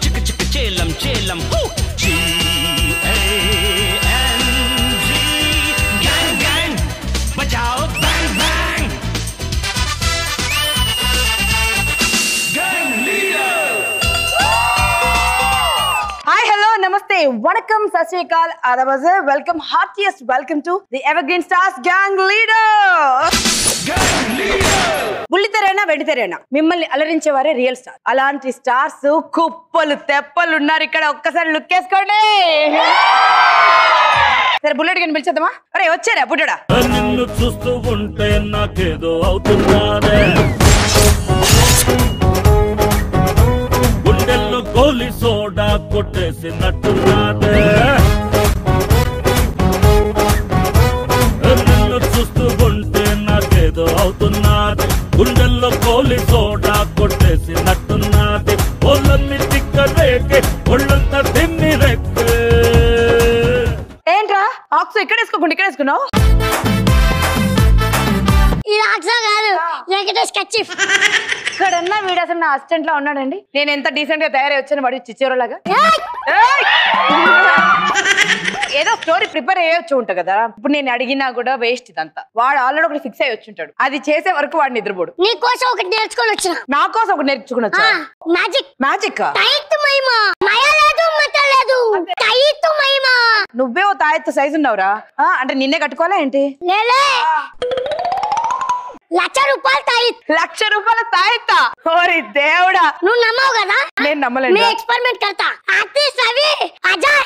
చిక్ చిక్ చేలం చేలం జీ గ్యాంగ్ గ్యాంగ్ బజాओ bang bang gang leader hi hello నమస్తే వణకం సత్ శ్రీ అకాల్ ఆదాబాజ్ welcome heartiest welcome to the evergreen stars gang leader gang leader బుల్లితెరైనా వెండితెరైనా మిమ్మల్ని అలరించేవారే రియల్ స్టార్ అలాంటి స్టార్స్ కుప్పలు తెప్పలు ఉన్నారు ఇక్కడ ఒక్కసారి లుక్ వేసుకోండి సరే బుల్లెట్ గని పిలిచేద్దామా అరే వచ్చారా బుడ్డడా నిన్ను చూస్తూ ఉంటే నాకేదో అవుతున్నానే గుండెల్లో గోలి సోడా కొట్టేసినట్టున్నాదే నిన్ను చూస్తూ ఉంటే నాకేదో అవుతున్నది గుండెల్లో గోలి సోడా కొట్టేసినట్టున్నది ఒళ్ళన్ని తిక్కరేకే ఒళ్ళంతా తిమ్మి రెక్కే ఏంట్రా ఆక్స్ ఇక్కడ వేసుకోకుండా ఇక్కడ వేసుకున్నావు ఇది అక్షర కాదు వెంకటేష్ కచ్చిఫ్ ఇక్కడన్నా వీడు అసలు నా అసిస్టెంట్ లా ఉన్నాడండి నేను ఎంత డీసెంట్ గా తయారై వచ్చాను వాడు చిచ్చేరోలాగా ఏదో స్టోరీ ప్రిపేర్ అయ్యొచ్చు ఉంటా కదా ఇప్పుడు నేను అడిగినా కూడా వేస్ట్ ఇదంతా వాడు ఆల్రెడీ ఒకటి ఫిక్స్ అయ్యి వచ్చి ఉంటాడు అది చేసే వరకు వాడు నిద్రపోడు నీ కోసం ఒకటి నేర్చుకొని వచ్చిన నా కోసం ఒకటి నేర్చుకున్నా మ్యాజిక్ మ్యాజిక్ టైత్ మహిమ మయ లేదు మత లేదు టైత్ మహిమ నువ్వే ఓ తాయెత్తు సైజు ఉన్నావురా ఆ, అంటే నిన్నే కట్టుకోవాలా ఏంటి లేలే లక్ష రూపాయలు టైత్ లక్ష రూపాయల తాయెత్తా ఓరి దేవుడా నువ్వు నమ్మవు కదా నేను నమ్మలేను मैं एक्सपेरिमेंट करता आतिश रवि अजय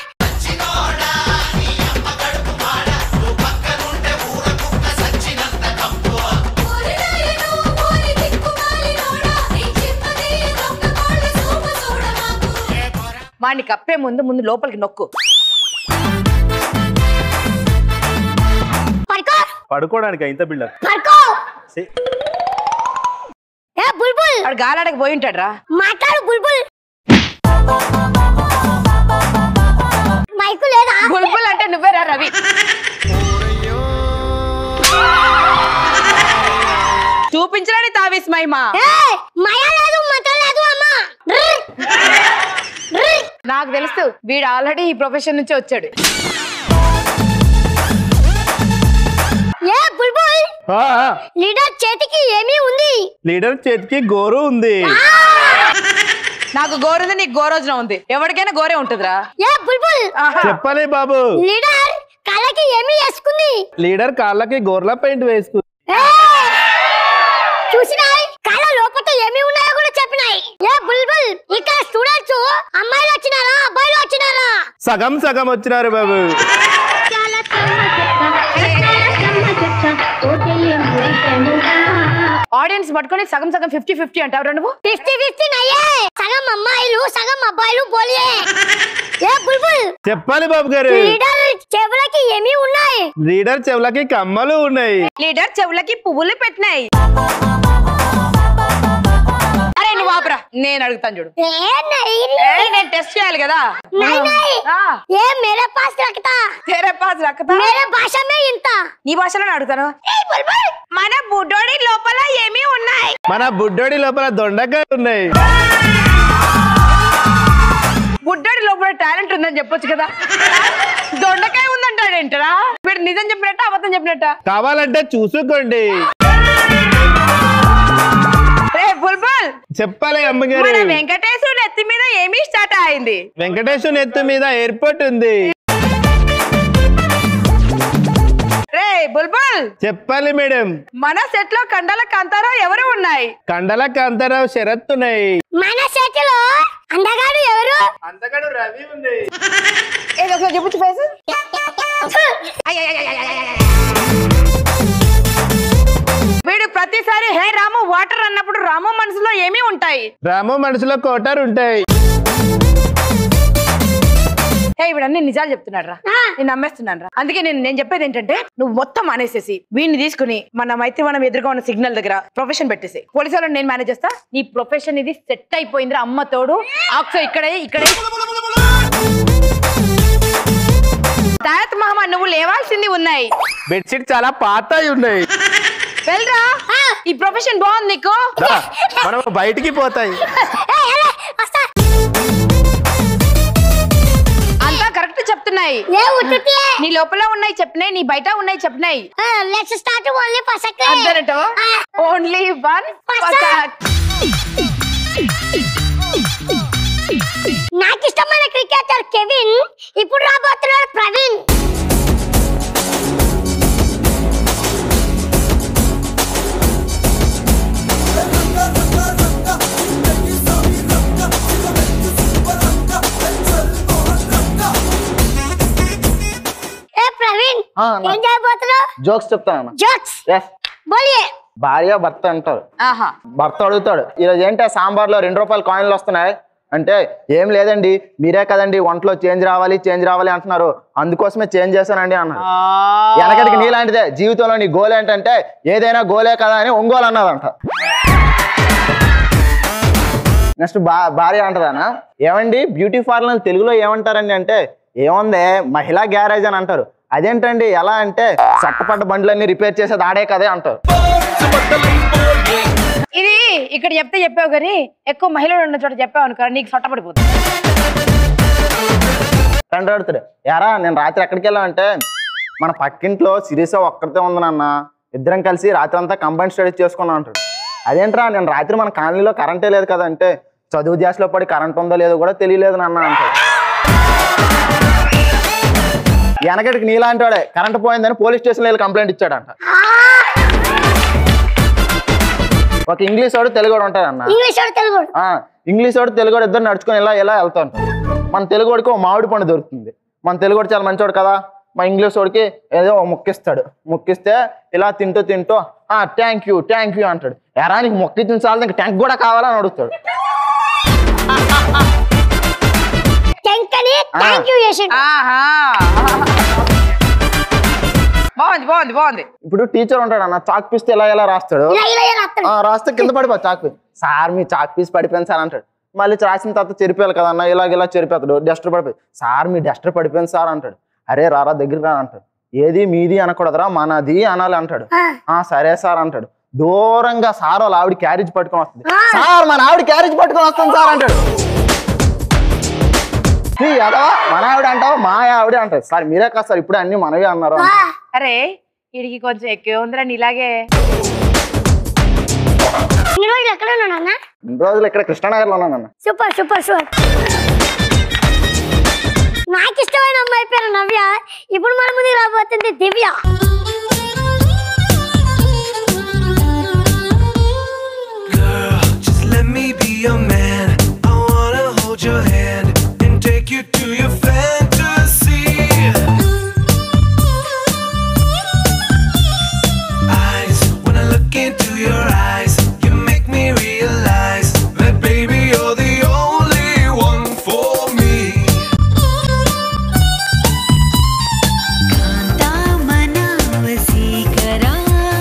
వాడిని కప్పే ముందు ముందు లోపలికి నొక్కు पढ़को పడుకోవడానికి ఇంత బిల్డర్ पढ़को ए बुलबुल వాడు గాలాడకి పోయి ఉంటాడు రా మాట్లాడు బుల్బుల్ మైకు లేదా బుల్బుల్ అంటే నువ్వేరా రవి చూపించడానికి తావీస్ మహిమా ఏ మయ లేదు మత లేదు అమ్మా ర్ర్. ర్ర్. నాకు తెలుసు వీడు ఆల్రెడీ ఈ ప్రొఫెషన్ నుంచి వచ్చాడు ఏ బుల్బుల్ లీడర్ చేతికి ఏమీ ఉంది లీడర్ చేతికి గోరు ఉంది నాకు గోరుంది నీకు గోరోజున ఉంది ఎవరికైనా గోరే ఉంటుందిరా ఏ బుల్బుల్ ఆహా. చెప్పలే బాబు లీడర్ కళ్ళకి ఏమీ వేసుకుంది లీడర్ కాళ్ళకి గోర్ల పెయింట్ వేసుకు ఏ! చూసినాయి కళ్ళ లోపల ఏమి ఉన్నాయో కూడా చెప్పినాయి ఏ బుల్బుల్ ఇక్కడ స్టూడెంట్స్ అమ్మాయిలు వచ్చినారా అబ్బాయిలు వచ్చినారా సగం సగం వచ్చినారు బాబు ఆడియన్స్ పట్టుకొని సగం సగం ఫిఫ్టీ ఫిఫ్టీ అంటావు నువ్వు ఫిఫ్టీ ఫిఫ్టీ నయ్యే సగం అమ్మాయిలు సగం అబ్బాయిలు పోలియే ఏ బుల్బుల్ చెప్పాలి బాబు గారు లీడర్ చెవులకి ఏమి ఉన్నాయి లీడర్ చెవులకి కమ్మలు ఉన్నాయి లీడర్ చెవులకి పువ్వులు పెట్టినాయి అరే నువ్వు ఆపరా నేను అడుగుతాను చూడు ఏ నై ఏయ్, నేను టెస్ట్ చేయాలి కదా నై నై ఆ, ఏ మేరే పాస్ రखता తేరే పాస్ రక్కతా మేరే భాష మే ఇంత నీ భాషలో అడుగుతాను మన బుడ్డోడి లోపల ఏమీ ఉన్నాయి మన బుడ్డోడి లోపల దొండకాయ ఉన్నాయి బుడ్డోడి లోపల టాలెంట్ ఉందని చెప్పొచ్చు కదా దొండకాయ ఉందంటాడేంటరా వీడు నిజం చెప్పినట్ట అబద్ధం చెప్పినట్ట కావాలంటే చూసుకోండి రే బుల్బుల్ చెప్పాలి అమ్మగారు మన వెంకటేశ్వరుడు ఎత్తి మీద ఏమీ స్టార్ట్ అయింది వెంకటేశ్వర ఎత్తు మీద ఎయిర్పోర్ట్ ఉంది రే బుల్బుల్ చెప్పాలి మేడం మన సెట్ లో కండల కాంతారావు ఎవరు ఉన్నాయి కండల కాంతారావు షరత్ ఉన్నాయి మన చేతిలో అందగాడు ఎవరు అంతగాడు రవి ఉంది ఏదో ఒకసారి చెప్పొచ్చు ఫేస్ వీడు ప్రతిసారి హే రాము వాటర్ అన్నప్పుడు రాము మనసులో ఏమీ ఉంటాయి రాము మనసులో కోటారు ఉంటాయి హే వీడు అన్ని నిజాలు చెప్తున్నాడు రా నేను నమ్మేస్తున్నాను రా అందుకే నేను నేను చెప్పేది ఏంటంటే నువ్వు మొత్తం మానేసేసి వీడిని తీసుకుని మనం అయితే మనం ఎదురుగా ఉన్న సిగ్నల్ దగ్గర ప్రొఫెషన్ పెట్టేసి పోలీసు వాళ్ళని నేను మేనేజ్ చేస్తా నీ ప్రొఫెషన్ ఇది సెట్ అయిపోయిందిరా అమ్మ తోడు ఆక్సో ఇక్కడే ఇక్కడే తాయత్ మహమ్మ నువ్వు లేవాల్సింది ఉన్నాయి బెడ్షీట్ చాలా పాత ఉన్నాయి వెళ్ళరా ఈ ప్రొఫెషన్ బాగుంది నీకు దా, మనం బయటికి పోతాయి ఏ, ఏ, వస్తా చెప్పినాయి ఏ ఉత్తుతే నీ లోపల ఉన్నాయి చెప్పినాయి నీ బయట ఉన్నాయి చెప్పినాయి లెట్స్ స్టార్ట్ ఓన్లీ పసకే అంతేనట ఓన్లీ వన్ నాకు ఇష్టమైన క్రికెటర్ కెవిన్ ఇప్పుడు రాబోతున్నాడు ప్రవీణ్ ఏ ప్రవీణ్ ఆ, అన్న. ఏం చేయబోతున్నావు జోక్స్ చెప్తాను జోక్స్ ఎస్ బోలియే భార్య భర్త అంటారు ఆహా భర్త అడుగుతాడు ఈరోజు ఏంటి ఆ సాంబార్లో రెండు రూపాయల కాయిన్లు వస్తున్నాయి అంటే ఏం లేదండి మీరే కదండి వంటలో చేంజ్ రావాలి చేంజ్ రావాలి అంటున్నారు అందుకోసమే చేంజ్ చేశానండి అన్నారు వెనకటికి నీలాంటిదే జీవితంలో నీ గోల్ ఏంటంటే ఏదైనా గోలే కదా అని ఒంగోలు అన్నదంట నెక్స్ట్ బా భార్య అంటదానా ఏమండి బ్యూటీ పార్లర్ తెలుగులో ఏమంటారండి అంటే ఏముంది మహిళా గ్యారేజ్ అని అంటారు అదేంటండి ఎలా అంటే చట్టపడ్డ బండ్లన్నీ రిపేర్ చేసేది ఆడే కదే అంటారు ఇది ఇక్కడ చెప్తే చెప్పావు కానీ ఎక్కువ మహిళలు ఉన్న చోట చెప్పావు అనుకో నీకు సొట్టపడిపోతుంది ఫ్రెండ్ అడుగుతాడు యారా నేను రాత్రి ఎక్కడికి వెళ్ళామంటే మన పక్కింట్లో సిరీస్ ఒక్కరితే ఉంది నాన్న ఇద్దరం కలిసి రాత్రి అంతా కంబైన్ స్టడీ చేసుకున్నాం అంటాడు అదేంట్రా నేను రాత్రి మన కాలనీలో కరెంటే లేదు కదా అంటే చదువు ధ్యాసలో పడి కరెంట్ ఉందో లేదో కూడా తెలియలేదు నాన్న అంటాడు వెనకటికి నీలాంటి వాడే కరెంట్ పోయిందని పోలీస్ స్టేషన్లో వెళ్ళి కంప్లైంట్ ఇచ్చాడంట ఒక ఇంగ్లీష్ వాడు తెలుగు వాడు ఉంటాడన్న ఇంగ్లీష్ వాడు తెలుగు వాడు. ఆ, ఇంగ్లీష్ వాడు తెలుగు వాడు ఇద్దరు నడుచుకొని ఇలా ఇలా వెళ్తా ఉంటారు మన తెలుగు వాడికి ఓ మామిడి పండు దొరుకుతుంది మన తెలుగు వాడు చాలా మంచివాడు కదా మా ఇంగ్లీష్ వాడికి ఏదో ఓ ముక్కిస్తాడు ముక్కిస్తే ఇలా తింటూ తింటూ ఆ థ్యాంక్ యూ థ్యాంక్ యూ అంటాడు ఎరా నీకు మొక్కి చాలు నీకు ట్యాంక్ కూడా కావాలని అడుగుతాడు థ్యాంక్ అని థ్యాంక్ యూ చేసిండు ఆహా బాగుంది బాగుంది బాగుంది ఇప్పుడు టీచర్ ఉంటాడు అన్న చాక్ పీస్తే ఇలా ఇలా రాస్తాడు ఇలా ఇలా ఇలా రాస్తాడు ఆ, రాస్తే కింద పడిపో చాక్ పీస్ సార్ మీ చాక్ పీస్ పడిపోయింది సార్ అంటాడు మళ్ళీ రాసిన తర్వాత చెరిపేయాలి కదా అన్న ఇలాగ ఇలా చెరిపేస్తాడు డస్టర్ పడిపోయి సార్ మీ డస్టర్ పడిపోయింది సార్ అంటాడు అరే రారా దగ్గరికి రా అంటాడు ఏది మీది అనకూడదురా మనది అనాలి అంటాడు ఆ. ఆ సరే సార్ అంటాడు దూరంగా సార్ వాళ్ళ ఆవిడ క్యారేజ్ పట్టుకొని వస్తుంది సార్ మన ఆవిడ క్యారేజ్ పట్టుకొని వస్తుంది సార్ అంటాడు "ఈ ఎదవా, మన ఆవిడ అంటావు మా ఆవిడ అంటాడు సార్ మీరే కాదు సార్ ఇప్పుడే అన్ని మనవే అన్నారు ఆ, అరే వీడికి కొంచెం ఎక్కువ ఉందిరా నీలాగే ఇన్ని రోజులు ఎక్కడ ఉన్నాడు అన్న ఇన్ని రోజులు ఇక్కడ కృష్ణానగర్లో ఉన్నాను సూపర్ సూపర్ సూపర్ నాకు ఇష్టమైన అమ్మాయి పేరు నవ్య ఇప్పుడు మన ముందుకు రాబోతుంది దివ్య Girl, just let me be your man. I wanna hold your hand and take you to your fantasy. Eyes, when I look into your eyes, you make me realize that baby you're the only one for me. వసీకరా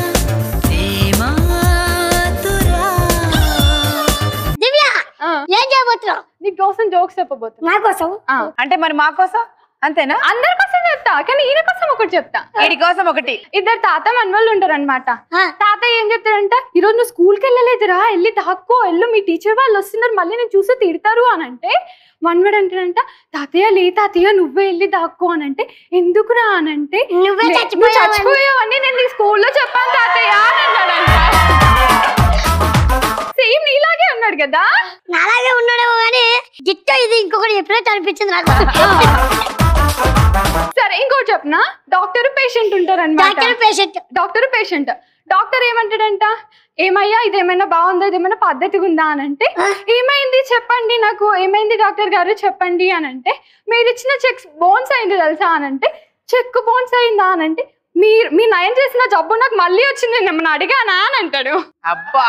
ప్రేమాతురా దివ్య ఏం చేయబోతున్నావు నీ కోసం jokes చెప్పబోతున్నా నా కోసం అంటే మరి మా కోసం అంతేనా అందరి కోసం చెప్తా కానీ ఈయన కోసం ఒకటి చెప్తా వీడి కోసం ఒకటి ఇద్దరు తాత మనవాళ్ళు ఉంటారు అనమాట ఆ. తాత ఏం చెప్తాడంట ఈరోజు నువ్వు స్కూల్కి వెళ్ళలేదురా వెళ్ళి దాక్కో వెళ్ళు మీ టీచర్ వాళ్ళు వస్తున్నారు మళ్ళీ నేను చూసి తిడతారు అని అంటే మనవాడు అంటాడంట తాతయ్య లే తాతయ్య నువ్వే వెళ్ళి దాక్కో అని అంటే ఎందుకురా అని అంటే నువ్వే "లే, చచ్చిపోయావని." నువ్వు చచ్చిపోయావని నేను నీకు స్కూల్లో చెప్పాను తాతయ్య అని అన్నాడంట సేమ్ నీలాగే అన్నాడు కదా నాలాగే ఉన్నాడేమో కానీ జిట్టో ఇది ఇంకొకటి చెప్పినట్టు అనిపించింది నాకు సరే ఇంకోటి చెప్పనా డాక్టర్ పేషెంట్ ఉంటారు doctor patient doctor patient doctor ఏమంటాడంట ఏమయ్యా ఇదేమైనా బాగుందా ఇదేమైనా పద్ధతిగా ఉందా అని అంటే ఏమైంది చెప్పండి నాకు ఏమైంది డాక్టర్ గారు చెప్పండి అని అంటే మీరు ఇచ్చిన చెక్ బోన్స్ అయింది తెలుసా అని అంటే చెక్ బోన్స్ అయిందా అని అంటే మీరు మీ నయం చేసిన జబ్బు నాకు మళ్ళీ వచ్చింది నేను ఏమన్నా అడిగానా అని అంటాడు అబ్బా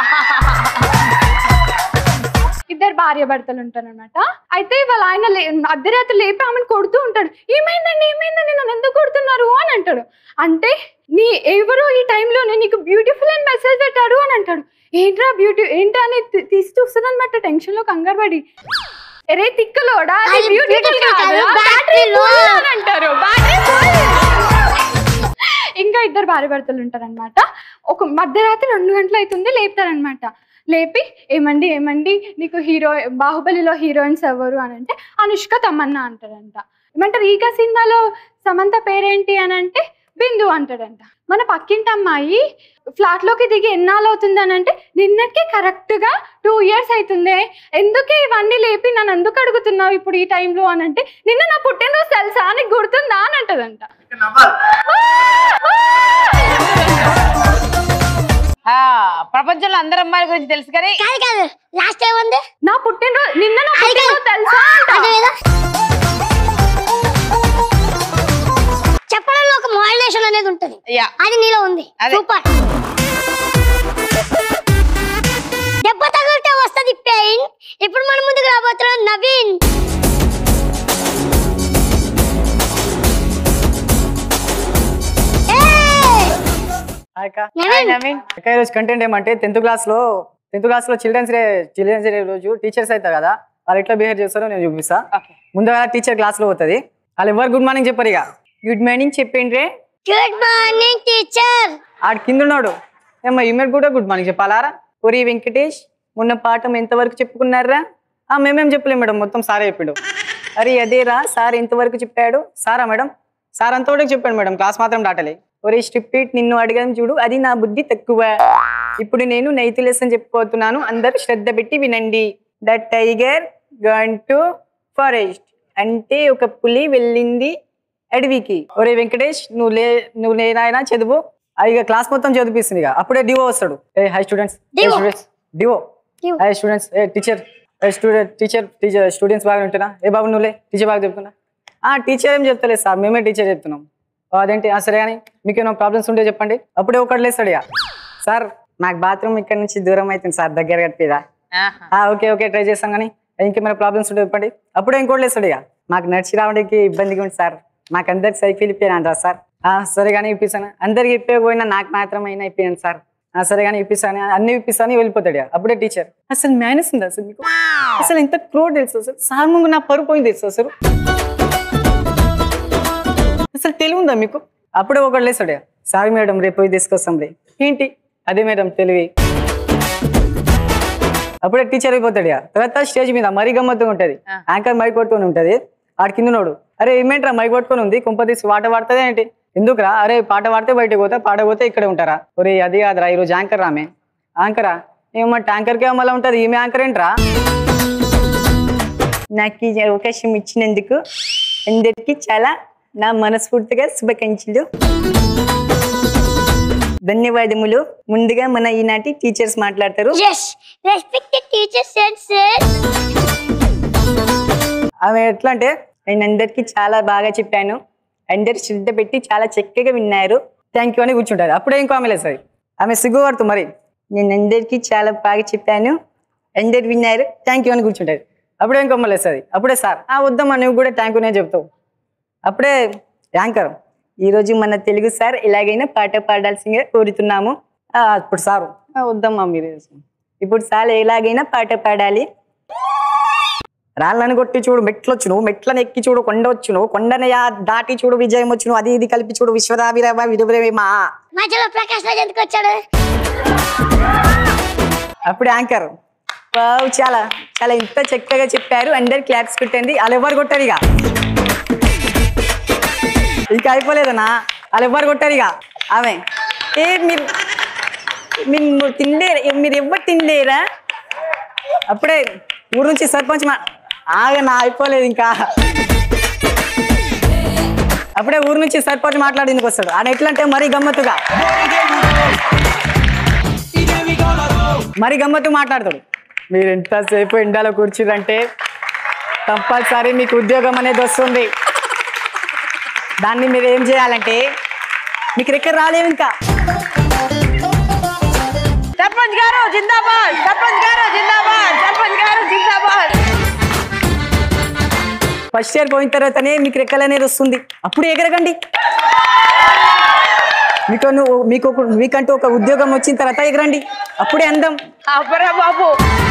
ఇద్దరు భార్య భర్తలు ఉంటారు అనమాట అయితే వాళ్ళ ఆయన లే అర్ధరాత్రి లేపి ఆమెను కొడుతూ ఉంటాడు ఏమైందండి ఏమైందండి నన్ను ఎందుకు కొడుతున్నారు అని అంటాడు అంటే నీ ఎవరో ఈ టైంలోనే నీకు బ్యూటిఫుల్ అని మెసేజ్ పెట్టాడు అని అంటాడు ఏంట్రా బ్యూటీ ఏంటా అని తీ- తీసి చూస్తుంది అనమాట టెన్షన్ లో కంగారు పడి ఎరే తిక్కలోడా అది అది బ్యూటిఫుల్ beautiful కాదు కాదు, బ్యాటరీ battery low. అని అంటారు బ్యాటరీ ఇంకా ఇద్దరు భార్య భర్తలు ఉంటారనమాట ఒక మధ్యరాత్రి రెండు గంటలు అవుతుంది లేపుతారనమాట లేపి ఏమండి ఏమండి నీకు హీరో బాహుబలిలో హీరోయిన్స్ ఎవరు అని అంటే అనుష్క తమన్నా అంటారంట ఏమంటారు ఈగ సినిమాలో సమంత పేరేంటి అని అంటే బిందు అంటాడంట మన పక్కింటి అమ్మాయి ఫ్లాట్ లోకి దిగి ఎన్నాళ్ళు అవుతుంది అని అంటే నిన్నటికి కరెక్ట్ గా టూ ఇయర్స్ అవుతుంది ఎందుకే ఇవన్నీ లేపి నన్ను ఎందుకు అడుగుతున్నావు ఇప్పుడు ఈ టైంలో అని అంటే నిన్న నా పుట్టినరోజు తెలుసా నీకు గుర్తుందా అని అంటదంట ఆ, ప్రపంచంలో అందరు అమ్మాయిల గురించి తెలుసు కానీ కాదు కాదు లాస్ట్ ఏముంది నా పుట్టినరోజు నిన్న నా అది కాదు. పుట్టినరోజు తెలుసా అంట. అదే కదా చెప్పడంలో ఒక మోడలేషన్ అనేది ఉంటది యా అది నీలో ఉంది అదే. సూపర్ దెబ్బ తగిలితే వస్తది పెయిన్ ఇప్పుడు మన ముందుకు రాబోతున్నాం నవీన్ ఏయ్! అక్క నవీన్ నవీన్ అక్క ఈరోజు కంటెంట్ ఏమంటే టెన్త్ క్లాస్లో టెన్త్ క్లాస్లో చిల్డ్రన్స్ డే చిల్డ్రన్స్ డే రోజు టీచర్స్ అవుతారు కదా వాళ్ళు ఎట్లా బిహేవ్ చేస్తారో నేను చూపిస్తా ఓకే ముందుగా టీచర్ క్లాస్లో పోతుంది వాళ్ళు ఎవరు గుడ్ మార్నింగ్ చెప్పారు ఇక గుడ్ మార్నింగ్ చెప్పిండ్రే గుడ్ మార్నింగ్ టీచర్ ఆడు కింద ఉన్నాడు ఏమ్మా ఇమేట్ కూడా గుడ్ మార్నింగ్ చెప్పాలారా ఒరి వెంకటేష్ మొన్న పాఠం ఎంతవరకు చెప్పుకున్నారా ఆ మేమేం చెప్పలేం మేడం మొత్తం సారే చెప్పిండు అరే అదేరా సార్ ఎంతవరకు చెప్పాడు సారా మేడం సార్ అంతవరకు చెప్పాడు మేడం క్లాస్ మాత్రం దాటలే ఒరే స్ట్రిప్ట్ నిన్ను అడిగాను చూడు అది నా బుద్ధి తక్కువ ఇప్పుడు నేను నైతి లెసన్ చెప్పుకోతున్నాను అందరూ శ్రద్ధ పెట్టి వినండి the tiger gone to forest అంటే ఒక పులి వెళ్ళింది అడవికి ఒరే వెంకటేష్ నువ్వు లే నువ్వు లేనాయనా చదువు ఆ ఇక క్లాస్ మొత్తం చదివిస్తుంది ఇక అప్పుడే డివో వస్తాడు hey hi students Divo. Students Divo Divo. Hi students hey teacher hey student teacher teacher students బాగా ఉంటున్నా ఏ బాబు నువ్వులే టీచర్ బాగా చెప్తున్నా ఆ టీచర్ ఏం చెప్తలేదు సార్ మేమే టీచర్ చెప్తున్నాం "ఓ, అదేంటి ఆ, సరే కానీ మీకు ఏమైనా ప్రాబ్లమ్స్ ఉంటే చెప్పండి అప్పుడే ఒకటి లేస్తాడు ఇక సార్ నాకు బాత్రూమ్ ఇక్కడ నుంచి దూరం అవుతుంది సార్ దగ్గర కట్టిదా ఆ, ఓకే ఓకే ట్రై చేస్తాం కానీ ఇంకేమైనా ప్రాబ్లమ్స్ ఉంటే చెప్పండి అప్పుడే ఇంకోటి లేస్తాడు ఇక మాకు నడిచి రావడానికి ఇబ్బందిగా ఉంది సార్ మాకు అందరికి సైకిల్ ఇప్పాను సార్ ఆ, సరే కానీ ఇప్పిస్తాను అందరికి ఇప్పకపోయినా నాకు మాత్రమైనా ఇప్పాను సార్ ఆ, సరే కానీ ఇప్పిస్తాను అన్ని ఇప్పిస్తాను వెళ్ళిపోతాడు ఇక. అప్పుడే టీచర్ అసలు మేనేజ్ ఉందా అసలు మీకు అసలు ఎంత క్రోడ్ తెలుసు అసలు సార్ ముందు నా పరుపు పోయింది తెలుసు అసలు అసలు తెలివి ఉందా మీకు అప్పుడే ఒకటి లేస్తాడు ఇక. సారీ మేడం రేపు పోయి తీసుకొస్తాం రే ఏంటి అదే మేడం తెలివి అప్పుడే టీచర్ అయిపోతాడు ఇక. తర్వాత స్టేజ్ మీద మరీ గమ్మత్తుగా ఉంటది యాంకర్ మైక్ పట్టుకొని ఉంటది ఆడి కింద నోడు అరే ఏమేంట్రా మైక్ పట్టుకొని ఉంది కుంప తీసి పాట పాడుతుంది ఏంటి ఎందుకురా అరే పాట పాడితే బయటకు పోతా పాట పోతే ఇక్కడే ఉంటారా ఒరే అది కాదురా ఈరోజు యాంకర్ రామే యాంకరా ఏమో ట్యాంకర్కి మళ్ళీ ఉంటది ఈమె యాంకర్ ఏంట్రా నాకు ఈ అవకాశం ఇచ్చినందుకు అందరికీ చాలా నా మనస్ఫూర్తిగా శుభాకాంక్షలు ధన్యవాదములు ముందుగా మన ఈనాటి టీచర్స్ మాట్లాడతారు yes respected teachers and sir ఆమె ఎట్లా అంటే నేను అందరికీ చాలా బాగా చెప్పాను అందరు శ్రద్ధ పెట్టి చాలా చక్కగా విన్నారు థ్యాంక్ యూ అని కూర్చుంటారు అప్పుడే ఇంకో ఆమె లేదు ఆమె సిగ్గుపడుతూ మరి నేను అందరికీ చాలా బాగా చెప్పాను అందరు విన్నారు థ్యాంక్ యూ అని కూర్చుంటారు అప్పుడే ఇంకో అమ్మ లేదు అప్పుడే సార్ ఆ వద్దమ్మా నువ్వు కూడా థ్యాంక్ యూ నేను చెప్తావు అప్పుడే యాంకర్ ఈరోజు మన తెలుగు సార్ ఎలాగైనా పాట పాడాల్సిందిగా కోరుతున్నాము ఆ, అప్పుడు సారు "ఆ, వద్దమ్మా మీరు ఇప్పుడు సార్ ఎలాగైనా పాట పాడాలి రాళ్ళని కొట్టి చూడు మెట్లు వచ్చును మెట్లను ఎక్కి చూడు కొండ వచ్చును కొండని యా- దాటి చూడు విజయం వచ్చును అది ఇది కలిపి చూడు విశ్వదాభిరామ విడుదలేమా మధ్యలో ప్రకాష్ రాజ్ ఎందుకు వచ్చాడు అప్పుడు యాంకర్ వావ్ చాలా చాలా ఇంత చక్కగా చెప్పారు అందరు క్లాప్స్ కొట్టండి వాళ్ళు ఎవరు కొట్టారు ఇక ఇంకా అయిపోలేదనా వాళ్ళు ఎవరు కొట్టారు ఇక ఆమె ఏ మీరు మీరు తినలేరు మీరు ఎవ్వరు తినలేరా అప్పుడే ఊరు నుంచి సర్పంచ్ మా ఆగనా అయిపోలేదు ఇంకా అప్పుడే ఊరు నుంచి సర్పంచ్ మాట్లాడేందుకు వస్తాడు ఆయన ఎట్లా అంటే మరీ గమ్మత్తుగా మరి గమ్మత్తు మాట్లాడతాడు మీరు ఎంతసేపు ఎండలో కూర్చుందంటే కంపల్సరీ మీకు ఉద్యోగం అనేది వస్తుంది దాన్ని మీరు ఏం చేయాలంటే మీకు రెక్కర్ రాలేవు ఇంకా సర్పంచ్ గారు జిందాబాద్ సర్పంచ్ గారు జిందాబాద్ సర్పంచ్ గారు జిందాబాద్ ఫస్ట్ ఇయర్ పోయిన తర్వాతనే మీకు రెక్కలు అనేది వస్తుంది అప్పుడు ఎగరగండి మీకు నువ్వు మీకు ఒక మీకంటూ ఒక ఉద్యోగం వచ్చిన తర్వాత ఎగరండి అప్పుడే అందం అబ్బరా బాబు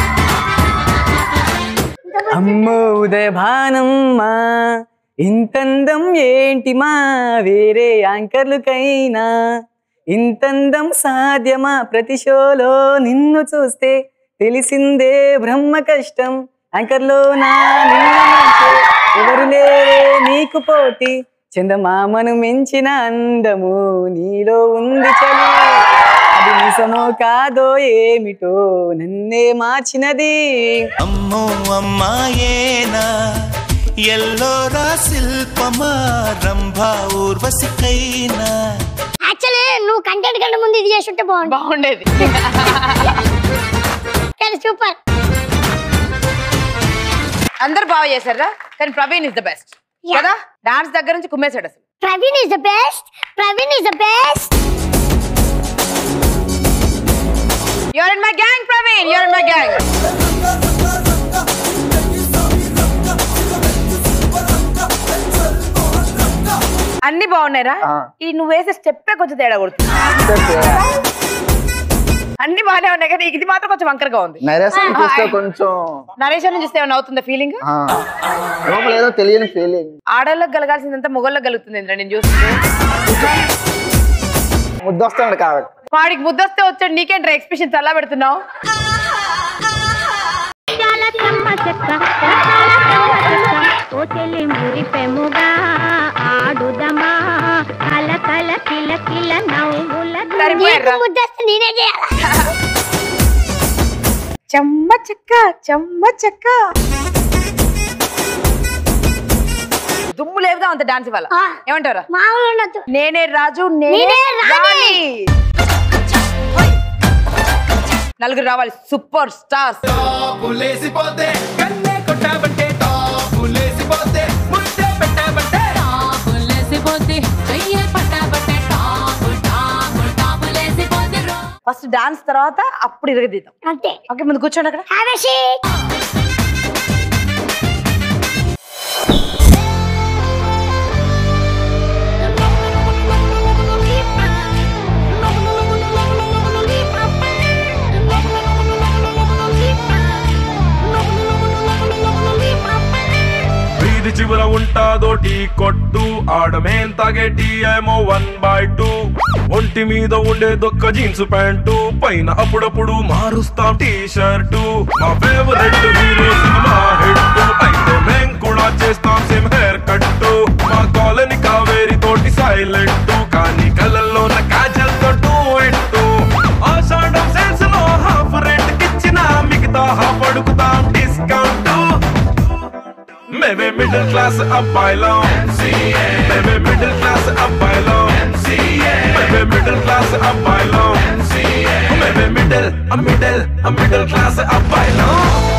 అమ్మో ఉదయ భానమ్మా ఇంతందం ఏంటి మా వేరే యాంకర్లకైనా ఇంతందం సాధ్యమా ప్రతి షోలో నిన్ను చూస్తే తెలిసిందే బ్రహ్మ కష్టం యాంకర్లో నా నిన్ను మించే ఎవరు లేరే నీ నీకు పోటీ చందమామను మించిన అందము నీలో ఉంది చలి అది నిజమో కాదో ఏమిటో నన్నే మార్చినది అమ్మో అమ్మాయేనా ఎల్లోరా శిల్పమా రంభా ఊర్వశికైనా యాక్చువల్లీ నువ్వు కంటెంట్ కంటే ముందు ఇది చేస్తుంటే బాగుంది బాగుండేది కానీ సూపర్ అందరు బాగా చేశారా కానీ Praveen is the best Yeah. కదా డాన్స్ దగ్గర నుంచి కుమ్మేశాడు అసలు Praveen is the best Praveen is the best you're in my gang Praveen you're in my gang అన్ని బాగున్నాయిరా ఆ. ఈ నువ్వు వేసే స్టెప్పే కొంచెం తేడా కొడుతుంది అన్ని బాగానే ఉన్నాయి కానీ ఇది మాత్రం కొంచెం వంకరగా ఉంది నరేషన్ చూస్తే కొంచెం నరేషన్ చూస్తే ఏమైనా అవుతుందా ఫీలింగ్ ఆ, లోపల ఏదో తెలియని ఫీలింగ్ ఆడళ్ళకి కలగాల్సిందంతా మొగళ్ళకి కలుగుతుంది ఇంద్ర నేను చూస్తే ముద్దొస్తాడు కాబట్టి వాడికి ముద్దొస్తే వచ్చాడు నీకేంట్రా ఎక్స్ప్రెషన్ చల్లా పెడుతున్నావు ఓ చెల్లి మురిపెముగా ఆడుదమా కల కల కిల కిల నవ్వుల సరిపోయారా ముద్దస్తే నేనే చేయాలా చెమ్మ చెక్క చెమ్మ చెక్క దుమ్ము లేవుగా అంత డాన్స్ ఇవ్వాల ఆ. ఏమంటారా మామూలు ఉండొద్దు నేనే రాజు నేనే నేనే రాణి. రాణి నలుగురు రావాలి సూపర్ స్టార్స్ పులేసిపోతే కన్నే కొట్టాబంటే పులేసిపోతే ముద్దే పెట్టాబంటే ఫస్ట్ డాన్స్ తర్వాత అప్పుడు ఇరగదీద్దాం అంతే ఓకే ముందు కూర్చోండి అక్కడ హ్యావ్ ఎ సీట్ వీధి చివర ఉంటాదో టీ కొట్టు ఆడమేం తాగే టీ ఏమో వన్ బై టూ ఒంటి మీద ఉండే దొక్క జీన్స్ ప్యాంటు పైన అప్పుడప్పుడు మారుస్తాం టీ షర్టు మా ఫేవరెట్ హీరో సినిమా హిట్ అయితే మేం కూడా చేస్తాం సేమ్ హెయిర్ కట్టు మా కాలనీ కావేరి తోటి సైలెంట్ కానీ కళ్ళల్లో కాజల్ తోటు ఎట్టు ఆషాఢం సెన్స్ లో హాఫ్ రెంట్ కిచ్చిన మిగతా హాఫ్ అడుగుతాం డిస్కౌంట్ మేమే మిడిల్ క్లాస్ అబ్బాయిలో మేమే మిడిల్ క్లాస్ అబ్బాయిలో మేమే మిడిల్ క్లాస్ అబ్బాయిలో మేమే మిడిల్ మిడిల్ మిడిల్ క్లాస్ అబ్బాయిలో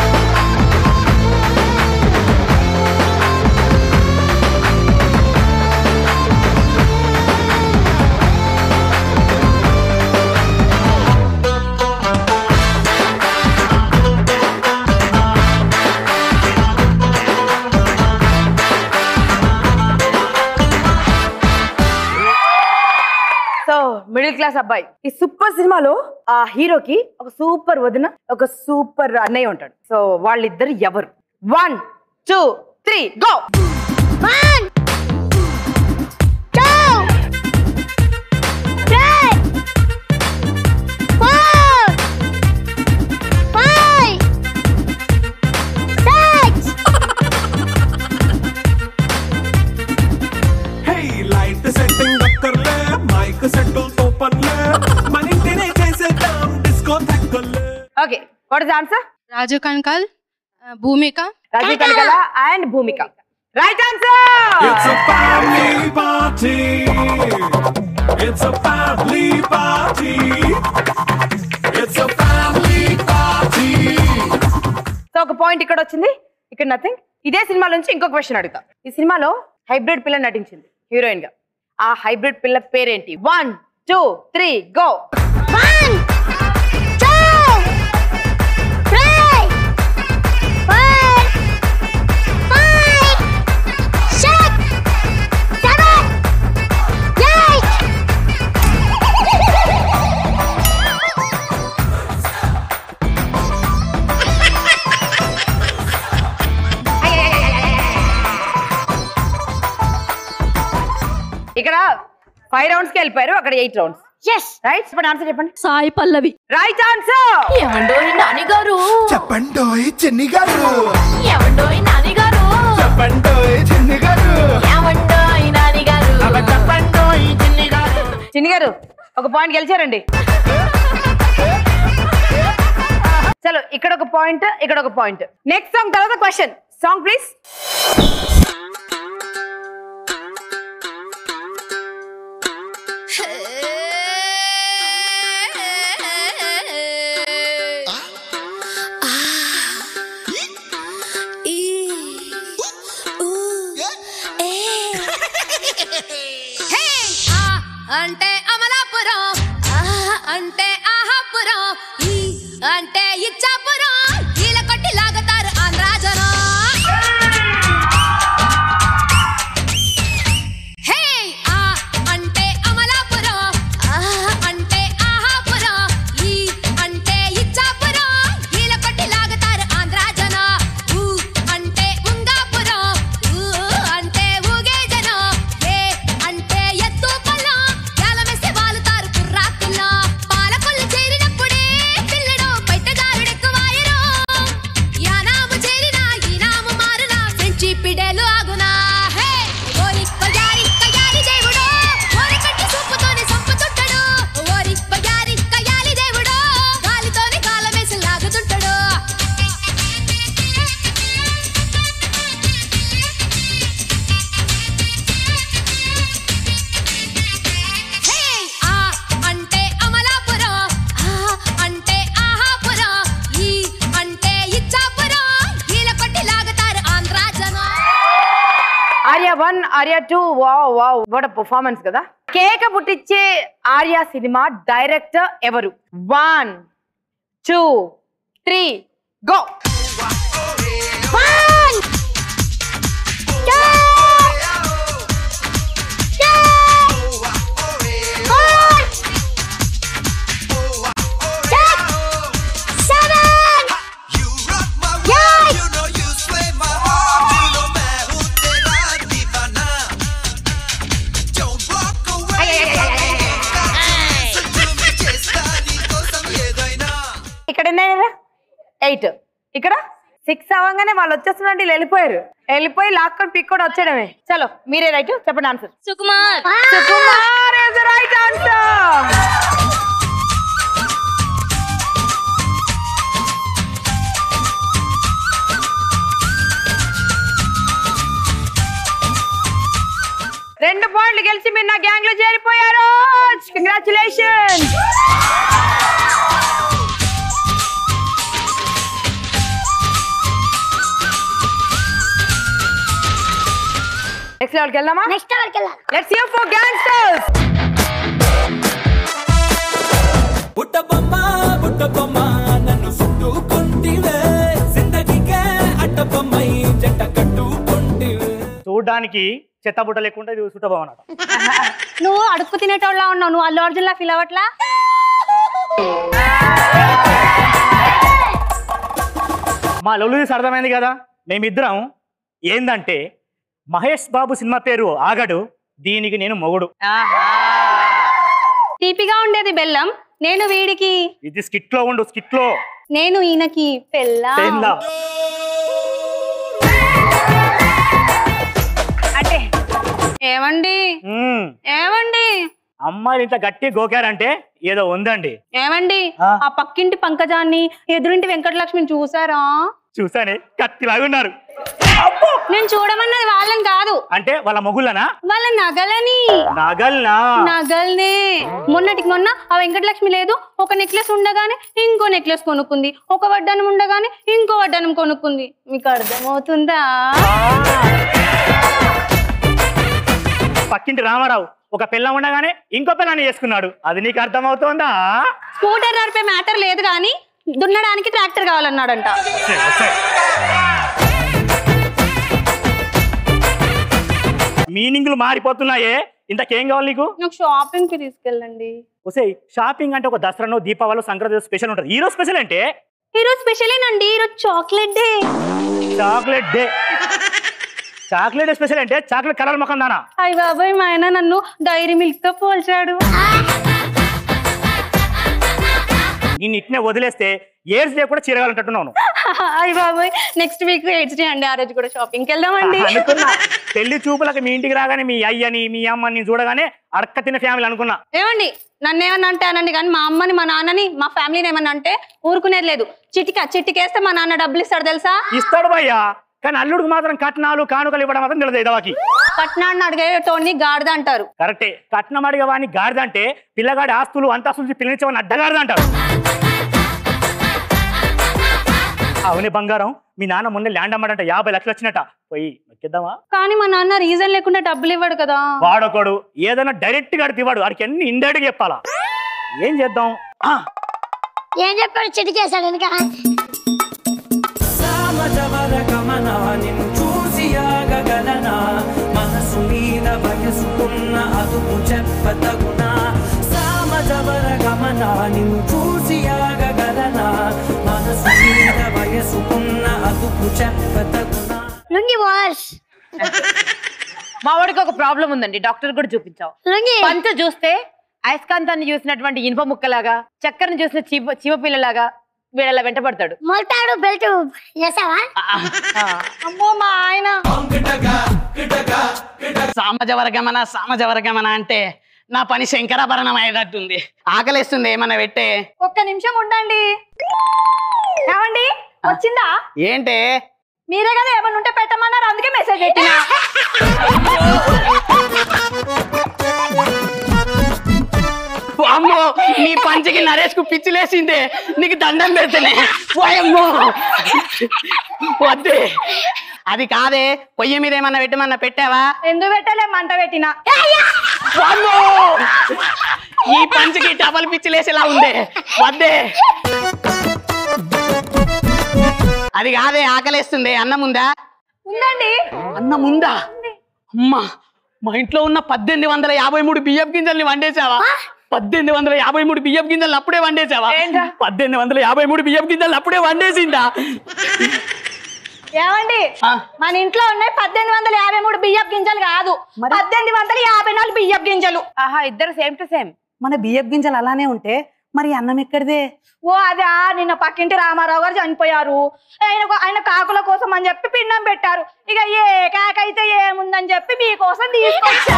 సో మిడిల్ క్లాస్ అబ్బాయి ఈ సూపర్ సినిమాలో ఆ హీరోకి ఒక సూపర్ వదిన ఒక సూపర్ అన్నయ్య ఉంటాడు సో వాళ్ళిద్దరు ఎవరు one two three go One, two, three, four, five, six. Hey light setting అక్కర్లే మైక్ సెట్టులతో పనిలే మన ఇంటినే చేసేద్దాం డిస్కో తక్కువలే okay what is answer Raju Kanakala Bhumika Rajeev Kanakala and Bhumika right answer It's a family party. It's a family party. It's a family party. So ఒక point ఇక్కడ వచ్చింది ఇక్కడ నథింగ్ ఇదే సినిమా నుంచి ఇంకో క్వశ్చన్ అడుగుతా ఈ సినిమాలో హైబ్రిడ్ పిల్ల నటించింది హీరోయిన్ గా ఆ హైబ్రిడ్ పిల్ల పేరేంటి one two three go One, two, three, four, five, six, seven, eight. ఇక్కడ ఫైవ్ రౌండ్స్ కి వెళ్ళిపోయారు అక్కడ ఎయిట్ రౌండ్స్ Yes. రైట్ ఇప్పుడు ఆన్సర్ చెప్పండి సాయి పల్లవి రైట్ ఆన్సర్ ఏమండోయ్ నానిగారు చెప్పండోయ్ చెన్ని గారు ఏమండోయ్ నానిగారు చెప్పండోయ్ చెన్ని గారు ఏమండోయ్ గారు ఒక పాయింట్ గెలిచారండి చలో ఇక్కడ ఒక పాయింట్ ఇక్కడ ఒక పాయింట్ నెక్స్ట్ సాంగ్ తర్వాత క్వశ్చన్ సాంగ్ ప్లీజ్ అంటే అమలాపురం ఆహా అంటే ఆహాపురం ఈ అంటే ఇచ్చాపురం కీల కొట్టి లాగుతారు ఆంధ్రాజనం హే ఆ అంటే అమలాపురం ఆహా అంటే ఆహాపురం ఈ అంటే ఇచ్చాపురం కీల కొట్టి లాగుతారు ఆంధ్రాజనం ఊ అంటే ఉంగాపురం ఊ అంటే ఊగే జనం ఏ అంటే ఎత్తు పొలం యాలమేసి వాలుతారు కుర్రాకుల్లా పాలకొల్లు చేరినప్పుడే పిల్లడు బయటదారుడెక్కువాయరు యానాము చేరినా ఈనాము మారునా ఫ్రెంచి పిడేలు ఆగునా హే ఓరి కయారి కయారి దేవుడు ఓరి కట్టి సూపుతోనే సంపుతుంటాడు ఓరి కయారి కయాలి దేవుడు గాలితోనే కాలమేసి లాగుతుంటాడు హే ఆ అంటే అమలాపురం ఆ అంటే ఆహాపురం ఈ అంటే ఇచ్చాపురం కీల కొట్టి లాగుతారు ఆంధ్రాజనం Arya one Arya two wow wow what performance కదా కేక పుట్టించే ఆర్య సినిమా డైరెక్టర్ ఎవరు వన్ టూ త్రీ గో ఇక్కడ ఎన్నైనా ఎయిట్ ఇక్కడ సిక్స్ అవ్వగానే వాళ్ళు వచ్చేస్తున్నట్టు వీళ్ళు వెళ్ళిపోయారు వెళ్ళిపోయి లాక్కొని పిక్ కూడా వచ్చేయడమే చలో మీరే రైట్ చెప్పండి answer Sukumar Sukumar is the right answer. రెండు పాయింట్లు గెలిచి మీరు నా గ్యాంగ్ లో చేరిపోయారు కంగ్రాచులేషన్ నెక్స్ట్ లెవెల్కి వెళ్దామా నెక్స్ట్ ఎవరికి వెళ్ళాలి లెట్స్ హియర్ ఫర్ గ్యాంగ్స్టర్స్ బుట్టబొమ్మ బుట్టబొమ్మ నన్ను చుట్టుకుంటివే జిందగీకే అట్టబొమ్మై జంట కట్టుకుంటివే చూడడానికి చెత్త బుట్ట లేకుండా ఇది సుట్ట భవన్ అట నువ్వు అడుక్కు తినేటోళ్ళ ఉన్నావు నువ్వు అల్లు అర్జున్ లా ఫీల్ అవ్వట్లా మా లొల్లు తీసి అర్థమైంది కదా మేమిద్దరం ఏందంటే మహేష్ బాబు సినిమా పేరు ఆగడు దీనికి నేను మొగుడు తీపిగా ఉండేది బెల్లం నేను వీడికి ఇది స్కిట్ లో ఉండు స్కిట్ లో నేను ఈయనకి పెళ్ళా పెళ్ళాం. అంటే ఏమండి మ్మ్. ఏమండి అమ్మాయిలు ఇంత గట్టి గోకారంటే ఏదో ఉందండి ఏమండి ఆ. ఆ పక్కింటి పంకజాన్ని ఎదురింటి వెంకటలక్ష్మిని చూసారా చూసానే కత్తిలాగున్నారు నేను చూడమన్నది వాళ్ళని కాదు అంటే వాళ్ళ మొగుళ్ళనా వాళ్ళ నగలని నగల్నా నగల్నే మొన్నటికి మొన్న ఆ వెంకటలక్ష్మి లేదు ఒక నెక్లెస్ ఉండగానే ఇంకో నెక్లెస్ కొనుక్కుంది ఒక వడ్డానం ఉండగానే ఇంకో వడ్డానం కొనుక్కుంది మీకు అర్థమవుతుందా పక్కింటి రామారావు ఒక పిల్ల ఉండగానే ఇంకో పిల్లని చేసుకున్నాడు అది నీకు అర్థమవుతోందా స్కూటర్ నడిపే మ్యాటర్ లేదు కానీ దున్నడానికి ట్రాక్టర్ కావాలన్నాడంట మీనింగ్లు మారిపోతున్నాయే ఇంతకేం కావాలి నీకు నాకు షాపింగ్ కి తీసుకెళ్ళండి ఒసే షాపింగ్ అంటే ఒక దసరానో దీపావళి సంక్రాంతి స్పెషల్ ఉంటుంది ఈరోజు స్పెషల్ అంటే ఈరోజు స్పెషలేనండి ఈరోజు chocolate day chocolate day chocolate day special అంటే చాక్లెట్ కలర్ ముఖం దానా అయ్య బాబాయ్ మా ఆయన నన్ను డైరీ మిల్క్ తో పోల్చాడు నిన్ను ఇట్నే వదిలేస్తే ఏడ్స్ డే కూడా చీరగాలంటున్నాను అయ్య బాబాయ్ నెక్స్ట్ వీక్ ఎయిట్స్ డే అండి ఆ రోజు కూడా షాపింగ్కి వెళ్దామండి అనుకున్నా పెళ్లి చూపులకు మీ ఇంటికి రాగానే మీ అయ్యని మీ అమ్మని చూడగానే అడక్క తిన్న ఫ్యామిలీ అనుకున్నా ఏమండి నన్ను ఏమన్నా అంటే అనండి కానీ మా అమ్మని మా నాన్నని మా ఫ్యామిలీని ఏమన్నా అంటే ఊరుకునేది లేదు చిటిక చిటికేస్తే మా నాన్న డబ్బులు ఇస్తాడు తెలుసా ఇస్తాడు భయ్యా కానీ అల్లుడికి మాత్రం కట్నాలు కానుకలు ఇవ్వడం మాత్రం తెలియదు ఇదవాకి కట్నాన్ని అడిగేటోని గాడిద అంటారు కరెక్టే కట్నం అడిగే వాడిని గాడిదంటే పిల్లగాడి ఆస్తులు అంతస్తులు పిల్లనిచ్చేవాడిని అడ్డగాడిద అంటారు అవునే బంగారం మీ నాన్న మొన్న ల్యాండ్ అమ్మాడంట యాభై లక్షలు వచ్చినట్ట పోయి నొక్కిద్దామా కానీ మా నాన్న రీజన్ లేకుండా డబ్బులు ఇవ్వడు కదా వాడొకడు ఏదైనా డైరెక్ట్ గా ఇవ్వడు వాడికి అన్ని ఇండైరెక్ట్ చెప్పాలా ఏం చేద్దాం ఆ, ఏం చెప్పాడు చిటికేశాడు వెనక సామజవర గమన నిన్ను చూసి ఆగగలనా మనసు మీద వయసుకున్న అదుపు చెప్పతగునా సామజవర గమన నిన్ను చూసి ఆగగలనా మనసు మీద వయసుకున్న అదుపు చెప్పతగునా లుంగి వాష్ మా వాడికి ఒక ప్రాబ్లం ఉందండి డాక్టర్ కూడా చూపించావు లుంగి పంచ చూస్తే అయస్కాంతాన్ని చూసినటువంటి ఇనుప ముక్కలాగా చక్కెరని చూసిన చీప చీపపిల్లలాగా వీడలా వెంటబడతాడు మొలతాడు బెల్ట్ చేసావా అమ్మో మా ఆయన సామజవరగమన సామజవరగమన అంటే నా పని శంకరాభరణం అయ్యేటట్టుంది ఆకలిస్తుంది ఏమన్నా పెట్టే ఒక్క నిమిషం ఉండండి ఏమండి వచ్చిందా ఏంటే మీరే కదా ఏమన్నా ఉంటే పెట్టమన్నారు అందుకే మెసేజ్ పెట్టినా అమ్మో నీ పంచకి నరేష్ కు పిచ్చిలేసిందే నీకు దండం పెడితేనే పోయమ్మో వద్దే అది కాదే పొయ్యి మీద ఏమన్నా పెట్టమన్నా పెట్టావా ఎందుకు పెట్టలే మంట పెట్టినా అమ్మో ఈ పంచకి డబల్ పిచ్చిలేసేలా ఉందే వద్దే అది కాదే ఆకలేస్తుంది అన్నం ఉందా ఉందండి అన్నం ఉందా అమ్మా మా ఇంట్లో ఉన్న పద్దెనిమిది వందల యాభై మూడు బియ్యం గింజల్ని వండేసావా పద్దెనిమిది వందల యాభై మూడు బియ్యం గింజలు అప్పుడే వండేసావా పద్దెనిమిది వందల యాభై మూడు బియ్యం గింజలు అప్పుడే వండేసిందా ఏమండి మన ఇంట్లో ఉన్నాయి పద్దెనిమిది వందల యాభై మూడు బియ్యపు గింజలు కాదు పద్దెనిమిది వందల యాభై నాలుగు బియ్యపు గింజలు ఆహా ఇద్దరు సేమ్ టు సేమ్ మన బియ్యం గింజలు అలానే ఉంటే మరి అన్నం ఎక్కడిదే ఓ అదా నిన్న పక్కింటి రామారావు గారు చనిపోయారు ఆయన ఆయన కాకుల కోసం అని చెప్పి పిండం పెట్టారు ఇక ఏ కాకైతే ఏముందని చెప్పి మీకోసం తీసుకొచ్చా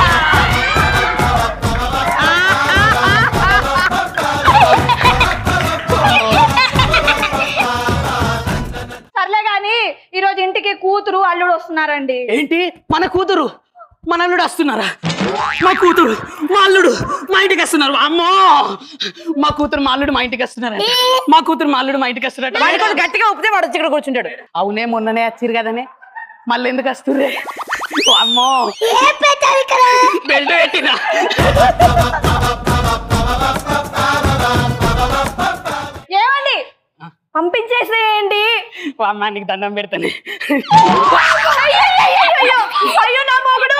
సర్లే గాని ఈరోజు ఇంటికి కూతురు అల్లుడు వస్తున్నారండి ఏంటి మన కూతురు మన అల్లుడు వస్తున్నారా మా కూతురు మా అల్లుడు మా ఇంటికి వస్తున్నారు అమ్మో మా కూతురు మా అల్లుడు మా ఇంటికి వస్తున్నారు మా కూతురు మా అల్లుడు మా ఇంటికి వస్తున్నారు వాడికి కొంచెం గట్టిగా ఊపితే వాడు వచ్చి ఇక్కడ కూర్చుంటాడు అవునే మొన్ననే వచ్చిరు కదనే మళ్ళీ ఎందుకు వస్తుర్రే అమ్మో బెల్ట్ పెట్టినా ఏమండి పంపించేసేయండి అమ్మా నీకు దండం పెడతానే అయ్యో, అయ్యో, అయ్యో, అయ్యో నా మొగుడు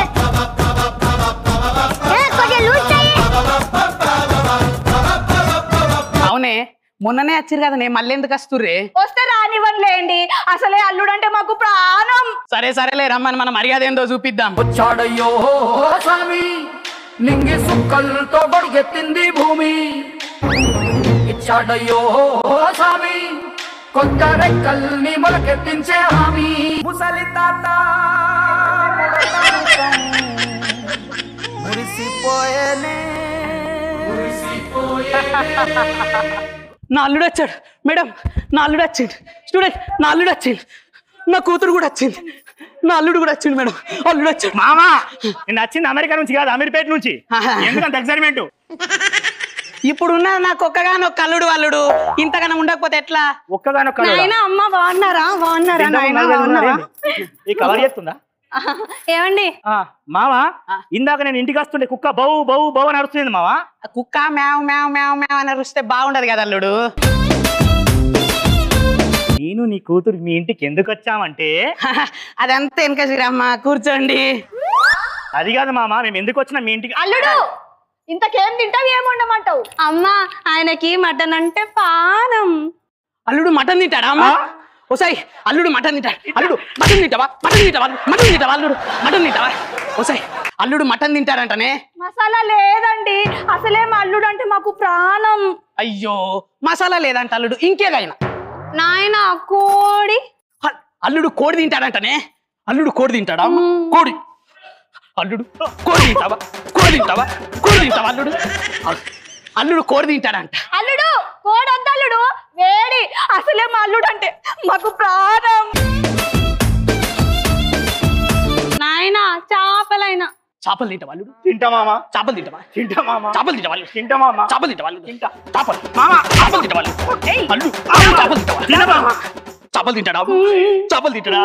అవునే మొన్ననే వచ్చిరు కదనే మళ్ళీ ఎందుకు వస్తుర్రే వస్తే రానివ్వనులేండి అసలే అల్లుడు అంటే మాకు ప్రాణం సరే సరేలే రమ్మని మన మర్యాద ఏందో చూపిద్దాం వచ్చాడయ్యో స్వామి నింగి సుక్కలతో గొడిగెత్తింది భూమి ఇచ్చాడయ్యో స్వామి కొత్త రెక్కల్ని మొలకెత్తించే హామీ ముసలి తాత మురిసిపోయేనే నా అల్లుడు వచ్చాడు మేడం నా అల్లుడు వచ్చింది స్టూడెంట్ నా అల్లుడు వచ్చింది నా కూతురు కూడా వచ్చింది నా అల్లుడు కూడా వచ్చింది మేడం అల్లుడు వచ్చాడు మామా నేను వచ్చింది అమెరికా నుంచి కాదు అమీర్పేట నుంచి ఎందుకంత ఎక్సైట్మెంట్ ఇప్పుడు ఉన్న నాకు ఒక్కగానొక్క అల్లుడు అల్లుడు ఇంతగానం ఉండకపోతే ఎట్లా ఒక్కగానొక్క నాయన అమ్మ బాగున్నారా బాగున్నారా నాయన బాగున్నారా ఈ కవర్ చేస్తుందా ఏమండి ఆ, మావా ఇందాక నేను ఇంటికి వస్తుంటే కుక్క బౌ బౌ బౌ అని అరుస్తుంది మావా కుక్క మ్యావ్ మ్యావ్ మ్యావ్ మ్యావ్ అని అరిస్తే బాగుండదు కదా అల్లుడు నేను నీ కూతురు మీ ఇంటికి ఎందుకు వచ్చామంటే అదంతా వెనక శ్రీరమ్మ కూర్చోండి అది కాదు మామ మేము ఎందుకు వచ్చినా మీ ఇంటికి అల్లుడు ఇంతకేం తింటావు ఏం ఉండమంటావు అమ్మా ఆయనకి మటన్ అంటే పానం అల్లుడు మటన్ తింటాడా అమ్మా ఓసాయి అల్లుడు మటన్ తింటాడు అల్లుడు మటన్ తింటావా మటన్ తింటావా మటన్ తింటావా అల్లుడు మటన్ తింటావా ఓసాయి అల్లుడు మటన్ తింటాడంటనే మసాలా లేదండి అసలే మా అల్లుడు అంటే మాకు ప్రాణం అయ్యో మసాలా లేదంట అల్లుడు ఇంకేదైనా నాయన కోడి అల్లుడు కోడి తింటాడంటనే అల్లుడు కోడి తింటాడా అమ్మ? కోడి అల్లుడు కోడి తింటావా కోడి కోడి తింటావా కోడి తింటావా అల్లుడు అల్లుడు కోడి తింటాడంట అల్లుడు కోడొద్దల్లుడు వేడి అసలే మా అల్లుడు అంటే మాకు ప్రాణం నాయనా చేపలైనా చేపలు తింటావా అల్లుడు తింటా మామ చేపలు తింటావా తింటా మామ చేపలు తింటావా అల్లుడు తింటా మామ చేపలు తింటావా అల్లుడు తింటా చేపలు మామ చేపలు తింటావా అల్లుడు అల్లుడు చేపలు తింటావా తిన మామ చేపలు తింటాడా చేపలు తింటాడా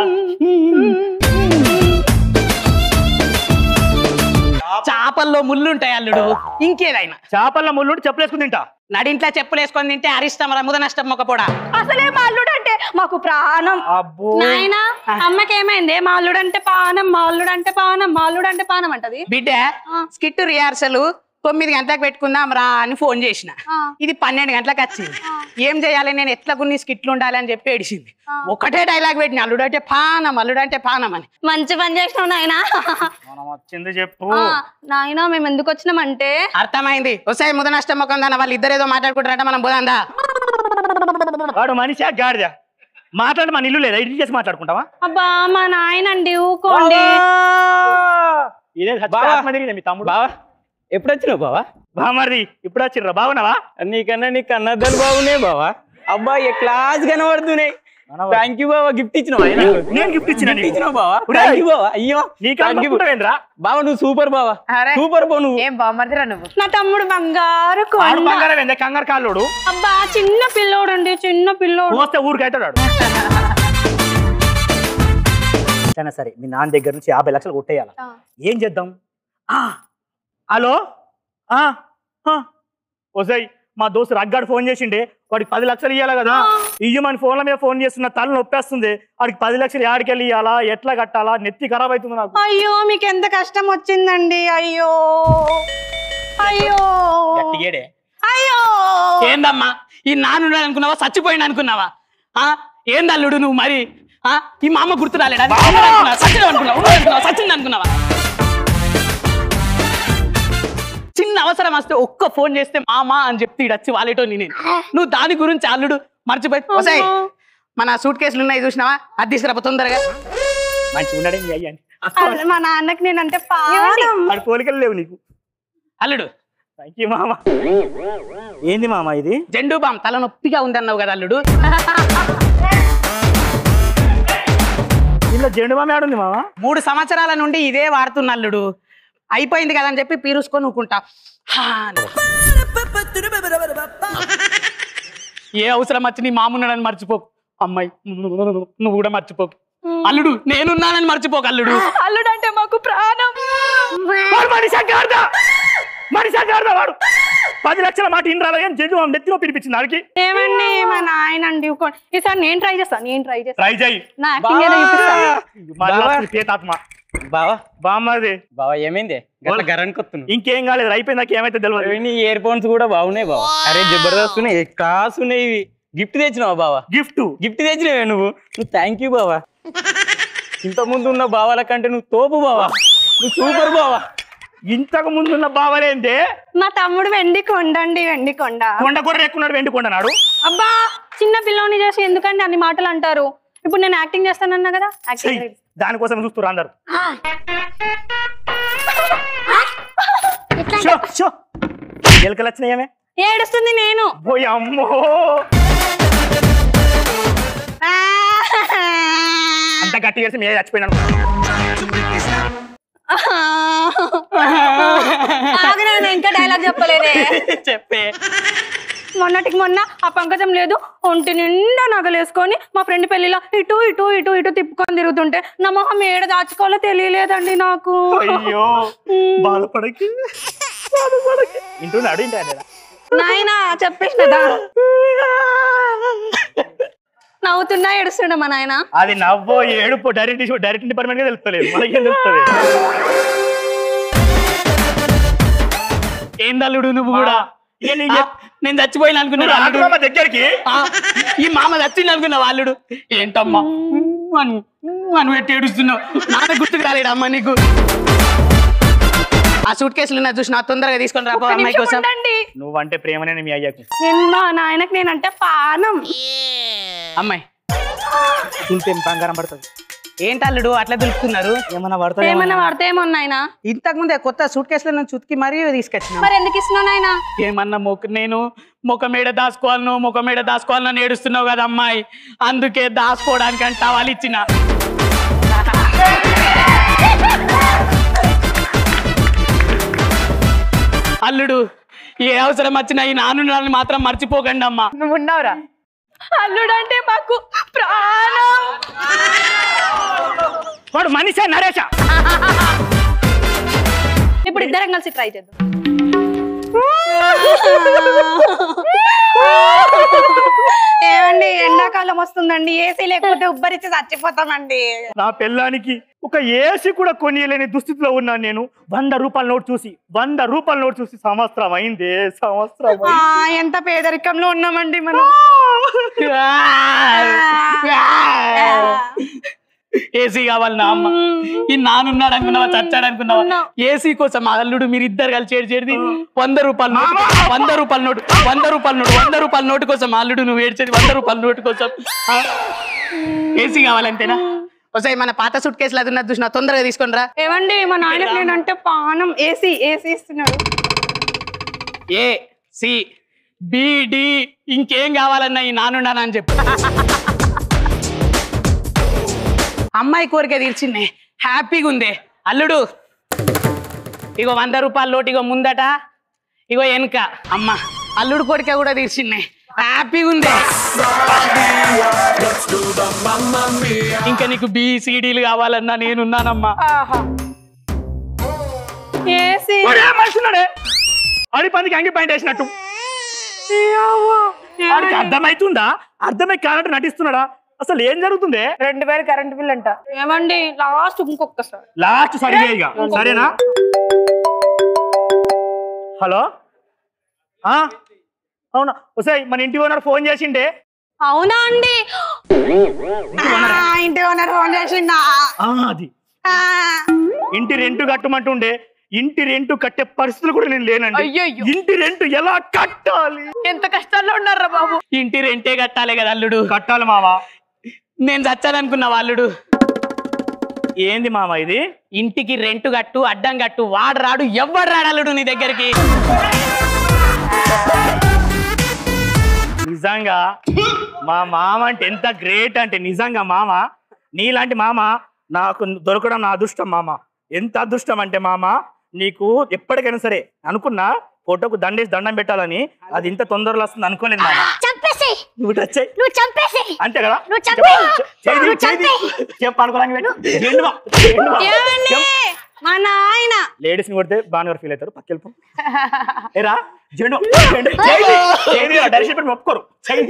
చేపల్లో ముళ్ళు ఉంటాయి అల్లుడు ఇంకేదైనా చేపల ముళ్ళు చెప్పులేసుకుని తింటా నడింట్లో చెప్పులు వేసుకొని తింటే అరిష్టం ముద నష్టం మొక్కపోడా అసలే మా అల్లుడు అంటే మాకు ప్రాణం అబ్బో నాయనా అమ్మకి ఏమైంది మా అల్లుడు అంటే పానం మా అల్లుడు అంటే పానం మా అల్లుడు అంటే పానం అంటది బిడ్డ స్కిట్ రిహార్సల్ తొమ్మిది గంటలకు పెట్టుకుందాం రా అని ఫోన్ చేసిన ఆ. ఇది పన్నెండు గంటలకు వచ్చింది ఏం చేయాలి నేను ఎట్లా కొన్ని స్కిట్లు ఉండాలి అని చెప్పి ఏడిసింది ఒకటే డైలాగ్ పెట్టిన అల్లుడు అంటే పానం అల్లుడు అంటే పానం అని మంచి పని చేసినావు నాయనా మనం వచ్చింది చెప్పు ఆ, నాయనా మేము ఎందుకు వచ్చినామంటే అర్థమైంది వస్తాయి ముద నష్టం మొక్క ఉందన్న వాళ్ళు ఇద్దరు ఏదో మాట్లాడుకుంటారంట మనం పోదాందా వాడు మనిషి గాడిద మాట్లాడి మన ఇల్లు లేదా ఇల్లు చేసి మాట్లాడుకుంటావా అబ్బా మా నాయనండి ఊకోండి ఇదే బావా. ఆత్మ తిరిగింది మీ తమ్ముడు బావా ఎప్పుడు వచ్చినావు బావా బామర్ది ఇప్పుడు వచ్చిర్రా బాగున్నావా నీకన్నా నీ కన్నద్దలు బాగున్నాయి బావా అబ్బా ఏ క్లాస్ కనబడుతున్నాయి థ్యాంక్ యూ బావా గిఫ్ట్ ఇచ్చినావా నేను గిఫ్ట్ ఇచ్చిన నీకు. ఇచ్చినావు బావా ఒరేయ్. థ్యాంక్ యూ బావా అయ్యో నీకు థ్యాంక్ యూ అనుకుంటావేంద్రా? బావా నువ్వు సూపర్ బావా అరే. సూపర్ బో నువ్వు ఏం బామ్మర్దిరా నువ్వు నా తమ్ముడు బంగారు ఆడు కొండ బంగారం ఏందే కంగారు కాళ్ళోడు అబ్బా చిన్న పిల్లోడు అండి చిన్న పిల్లోడు పోస్తే ఊరికి అవుతాడు సరే సరే మీ నాన్న దగ్గర నుంచి యాభై లక్షలు కొట్టేయాల ఆ. ఏం చేద్దాం ఆ, హలో ఆ, ఆ. ఒసై మా దోస్తు రగ్గాడు ఫోన్ చేసిండే వాడికి పది లక్షలు ఇవ్వాలి కదా ఇయ్యమని ఫోన్ల మీద ఫోన్ చేస్తున్న తల నొప్పేస్తుంది వాడికి పది లక్షలు యాడికెళ్ళి ఇవ్వాలా ఎట్లా కట్టాలా నెత్తి ఖరాబ్ అవుతుంది నాకు అయ్యో మీకు ఎంత కష్టం వచ్చిందండి అయ్యో అయ్యో గట్టిగేడే అయ్యో ఏందమ్మా ఈ నాన్న అనుకున్నావా చచ్చిపోయింది అనుకున్నావా ఆ ఏంది అల్లుడు నువ్వు మరి ఆ ఈ మా అమ్మ గుర్తు రాలేడా సచిన్ అనుకున్నావా ఉన్నాడు అనుకున్నావా సచిన్ అనుకున్నావా చిన్న అవసరం వస్తే ఒక్క ఫోన్ చేస్తే మామా అని చెప్తే ఈడు వచ్చి వాలేటో నేను నువ్వు దాని గురించి అల్లుడు మర్చిపోయి వసాయి మన సూట్ కేసులు ఉన్నాయి చూసినావా అది తీసుకురా తొందరగా మంచిగా ఉన్నాడే మీ అయ్యాన్ని అసలు మా నాన్నకి నేనంటే పానం వాడి పోలికలు లేవు నీకు అల్లుడు థ్యాంక్ యూ మామ ఏంది మామ ఇది జెండు బామ్ తలనొప్పిగా ఉందన్నావు కదా అల్లుడు ఇందులో జెండు మామ ఆడుంది మామ మూడు సంవత్సరాల నుండి ఇదే వాడుతున్న అల్లుడు అయిపోయింది కదా అని చెప్పి పీరుసుకొని ఊకుంటా హా అని. ఏ అవసరం వచ్చి నీ మామున్నాడని మర్చిపోకు అమ్మాయి నువ్వు కూడా మర్చిపోకు అల్లుడు నేనున్నానని మర్చిపోకు అల్లుడు అల్లుడు అంటే మాకు ప్రాణం వాడు మనిషి గాడిద మనిషి గాడిద వాడు పది లక్షల మాట ఇన్ రాలే జడ్జి మామ నెత్తిలో పిలిపించింది ఆడికి ఏమండి మా నాయనండి ఊకోండి ఈసారి నేను ట్రై చేస్తాను నేను ట్రై చేస్తాను ట్రై చేయి నా యాక్టింగ్ ఏదో చూపిస్తాను మళ్ళా బావా. అసలు పేతాత్మ బావా బామ్మది బావా ఏమైంది గట్ల గరానికి వస్తున్నావు ఇంకేం కాలేదు అయిపోయిందాక ఏమైతే తెలియదు నీ ఇయర్ ఫోన్స్ కూడా బాగున్నాయి బావా అరే జబర్దస్త్ ఉన్నాయి క్లాస్ ఉన్నాయి ఇవి గిఫ్ట్ తెచ్చినావా బావా గిఫ్ట్ గిఫ్ట్ తెచ్చినవే నువ్వు నువ్వు థ్యాంక్ యూ బావా ఇంత ముందు ఉన్న బావాల కంటే నువ్వు తోపు బావా నువ్వు సూపర్ బావా ఇంతకు ముందున్న బావలేందే మా తమ్ముడు వెండి కొండండి వెండి కొండ కొండ కూర ఎక్కున్నాడు వెండి కొండనాడు అబ్బా చిన్న పిల్లోని చేసి ఎందుకండి అన్ని మాటలు అంటారు ఇప్పుడు నేను యాక్టింగ్ చేస్తానన్నా కదా యాక్టింగ్ చెయ్యి. దానికోసం చూస్తున్నారు అందరు షో, షో. ఎలుకలు వచ్చినాయేమే ఏడుస్తుంది నేను పోయి అమ్మో అంత గట్టి చేసి మీద చచ్చిపోయినాను ఆగు నాన్న, ఇంకా డైలాగ్ చెప్పలేదే చెప్పే మొన్నటికి మొన్న ఆ పంకజం లేదు ఒంటి నిండా నగలేసుకొని మా ఫ్రెండ్ పెళ్లిలో ఇటు ఇటు ఇటు ఇటు తిప్పుకొని తిరుగుతుంటే నా మొహం ఏడ దాచుకోవాలో తెలియలేదండి నాకు అయ్యో బాధపడకి బాధపడకి ఇంటున్నాడు ఇంటి ఆయన నాయనా చెప్పేసినదా నవ్వుతున్నా ఏడుస్తుండ మా నాయన అది నవ్వో ఏడుపో డైరెక్ట్ డైరెక్ట్ డిపార్ట్మెంట్ గా తెలుస్తలేదు మనకేం తెలుస్తుంది ఏందల్లుడు నువ్వు కూడా ఇక నీకు ఆ, చెప్- నేను చచ్చిపోయిన అనుకున్నాను నువ్వు అల్లుడు. రాకుమామ దగ్గరికి ఆ, ఈ మామ చచ్చింది అనుకున్నావు అల్లుడు ఏంటమ్మా అను అను పెట్టి ఏడుస్తున్నావు నాన్న గుర్తుకు రాలేడు అమ్మ నీకు ఆ సూట్ కేసులు ఉన్నా చూసిన తొందరగా తీసుకొని రాపో ఒక్క అమ్మాయి నిమిషం కోసం ఉండండి నువ్వంటే ప్రేమనే మీ అయ్యాకి నేను మా నాయనకి నేనంటే పానం అమ్మాయి ఇంతేం బంగారం పడుతుంది ఏంటి అల్లుడు అట్లా దులుపుతున్నారు ఏమన్నా పడతాయి ఏమన్నా పడితే ఏమన్నా ఆయన ఇంతకు ముందే కొత్త సూట్ కేసులో నుంచి ఉతికి మరీ తీసుకొచ్చిన మరి ఎందుకు ఇస్తున్నాను ఆయన ఏమన్నా మొక్క నేను ముఖం మీద దాచుకోవాలను ముఖం మీద దాచుకోవాలని ఏడుస్తున్నావు కదా అమ్మాయి అందుకే దాచుకోవడానికి అంటే వాళ్ళు ఇచ్చిన అల్లుడు ఏ అవసరం వచ్చినా ఈ నాన్న మాత్రం మర్చిపోకండి అమ్మా నువ్వు ఉన్నావురా అల్లుడు అంటే మాకు ప్రాణం వాడు మనిషి నరేష ఇప్పుడు ఇద్దరం కలిసి ట్రై చేద్దాం ఏమండి ఎండాకాలం వస్తుందండి ఏసీ లేకపోతే ఉబ్బరిచ్చి చచ్చిపోతామండి నా పెళ్ళానికి ఒక ఏసీ కూడా కొనియలేని దుస్థితిలో ఉన్నాను నేను వంద రూపాయల నోట్ చూసి వంద రూపాయల నోట్ చూసి సంవత్సరం అయింది సంవత్సరం ఆ, అయింది. ఎంత పేదరికంలో ఉన్నామండి మనం ఏసీ కావాలి నా అమ్మ ఈ నానున్నాడు అనుకున్నావా చచ్చాడు అనుకున్నావా ఏసీ కోసం మా అల్లుడు మీరు ఇద్దరు కలిసి చేడి చేడి వంద రూపాయల నోటు వంద రూపాయల నోటు వంద రూపాయల నోటు వంద రూపాయల నోటు కోసం మా అల్లుడు నువ్వు ఏడ్చేది వంద రూపాయల నోటు కోసం ఆ? ఏసీ కావాలంతేనా ఒకసారి మన పాత సూట్ కేసులు అది ఉన్నది చూసిన తొందరగా తీసుకొని రా ఏమండి మా నాయనకు నేనంటే పానం ఏసీ ఏసీ ఇస్తున్నాడు ఏ సి బి డి ఇంకేం కావాలన్నా ఈ నానున్నాను అని చెప్పు అమ్మాయి కోరిక తీర్చింది హ్యాపీగా ఉంది అల్లుడు ఇగో వంద రూపాయల లోటు ఇగో ముందట ఇగో వెనుక అమ్మ అల్లుడు కోరిక కూడా తీర్చింది హ్యాపీగా ఉంది ఇంకా నీకు బి సిడీలు కావాలన్నా నేనున్నానమ్మా ఏసీ వాడు ఏం మనుషున్నాడే ఆడి పందికి అంగి పాయింట్ వేసినట్టు వాడికి అర్థమైతుందా అర్థమై కానట్టు నటిస్తున్నాడా అసలు ఏం జరుగుతుంది రెండు వేలు కరెంట్ బిల్ అంట ఏమండి లాస్ట్ ఇంకొకసారి లాస్ట్ సరిగా ఇక సరేనా హలో ఆ? అవునా వసాయి మన ఇంటి ఓనర్ ఫోన్ చేసిండే అవునా అండి ఆ, ఇంటి ఓనర్ ఫోన్ చేసిండా ఆ, అది ఆ. ఇంటి రెంట్ కట్టమంటుండే ఇంటి రెంట్ కట్టే పరిస్థితులు కూడా నేను లేనండి అయ్యయ్యో. ఇంటి రెంట్ ఎలా కట్టాలి ఎంత కష్టాల్లో ఉన్నారా బాబు ఇంటి రెంటే కట్టాలి కదా అల్లుడు కట్టాలి మావా నేను చచ్చాననుకున్నా అల్లుడు ఏంది మామ ఇది ఇంటికి రెంట్ కట్టు అడ్డం కట్టు వాడు రాడు ఎవ్వడు రాడు అల్లుడు నీ దగ్గరికి నిజంగా మా మామ అంటే ఎంత గ్రేట్ అంటే నిజంగా మామ నీలాంటి మామ నాకు దొరకడం నా అదృష్టం మామ ఎంత అదృష్టం అంటే మామ నీకు ఎప్పటికైనా సరే అనుకున్నా ఫోటోకు దండేసి దండం పెట్టాలని అది ఇంత తొందరలో వస్తుంది అనుకోలేదు మామ చంపేసి నువ్వు టచ్ అయ్యి నువ్వు చంపేసి అంతే కదా నువ్వు చంపేయ్. చేయి నువ్వు చంపేయ్. చెప్పు అనుకోవడానికి పెట్టు జెండువా, జెండువా. ఏమండి మా నాయన లేడీస్ ని కొడితే బాగా ఫీల్ అవుతారు పక్కెళ్ళిపో ఏరా జెండు జెండు చేయి చేయి డైరెక్షన్ పెట్టి ఒప్పుకోరు చేయి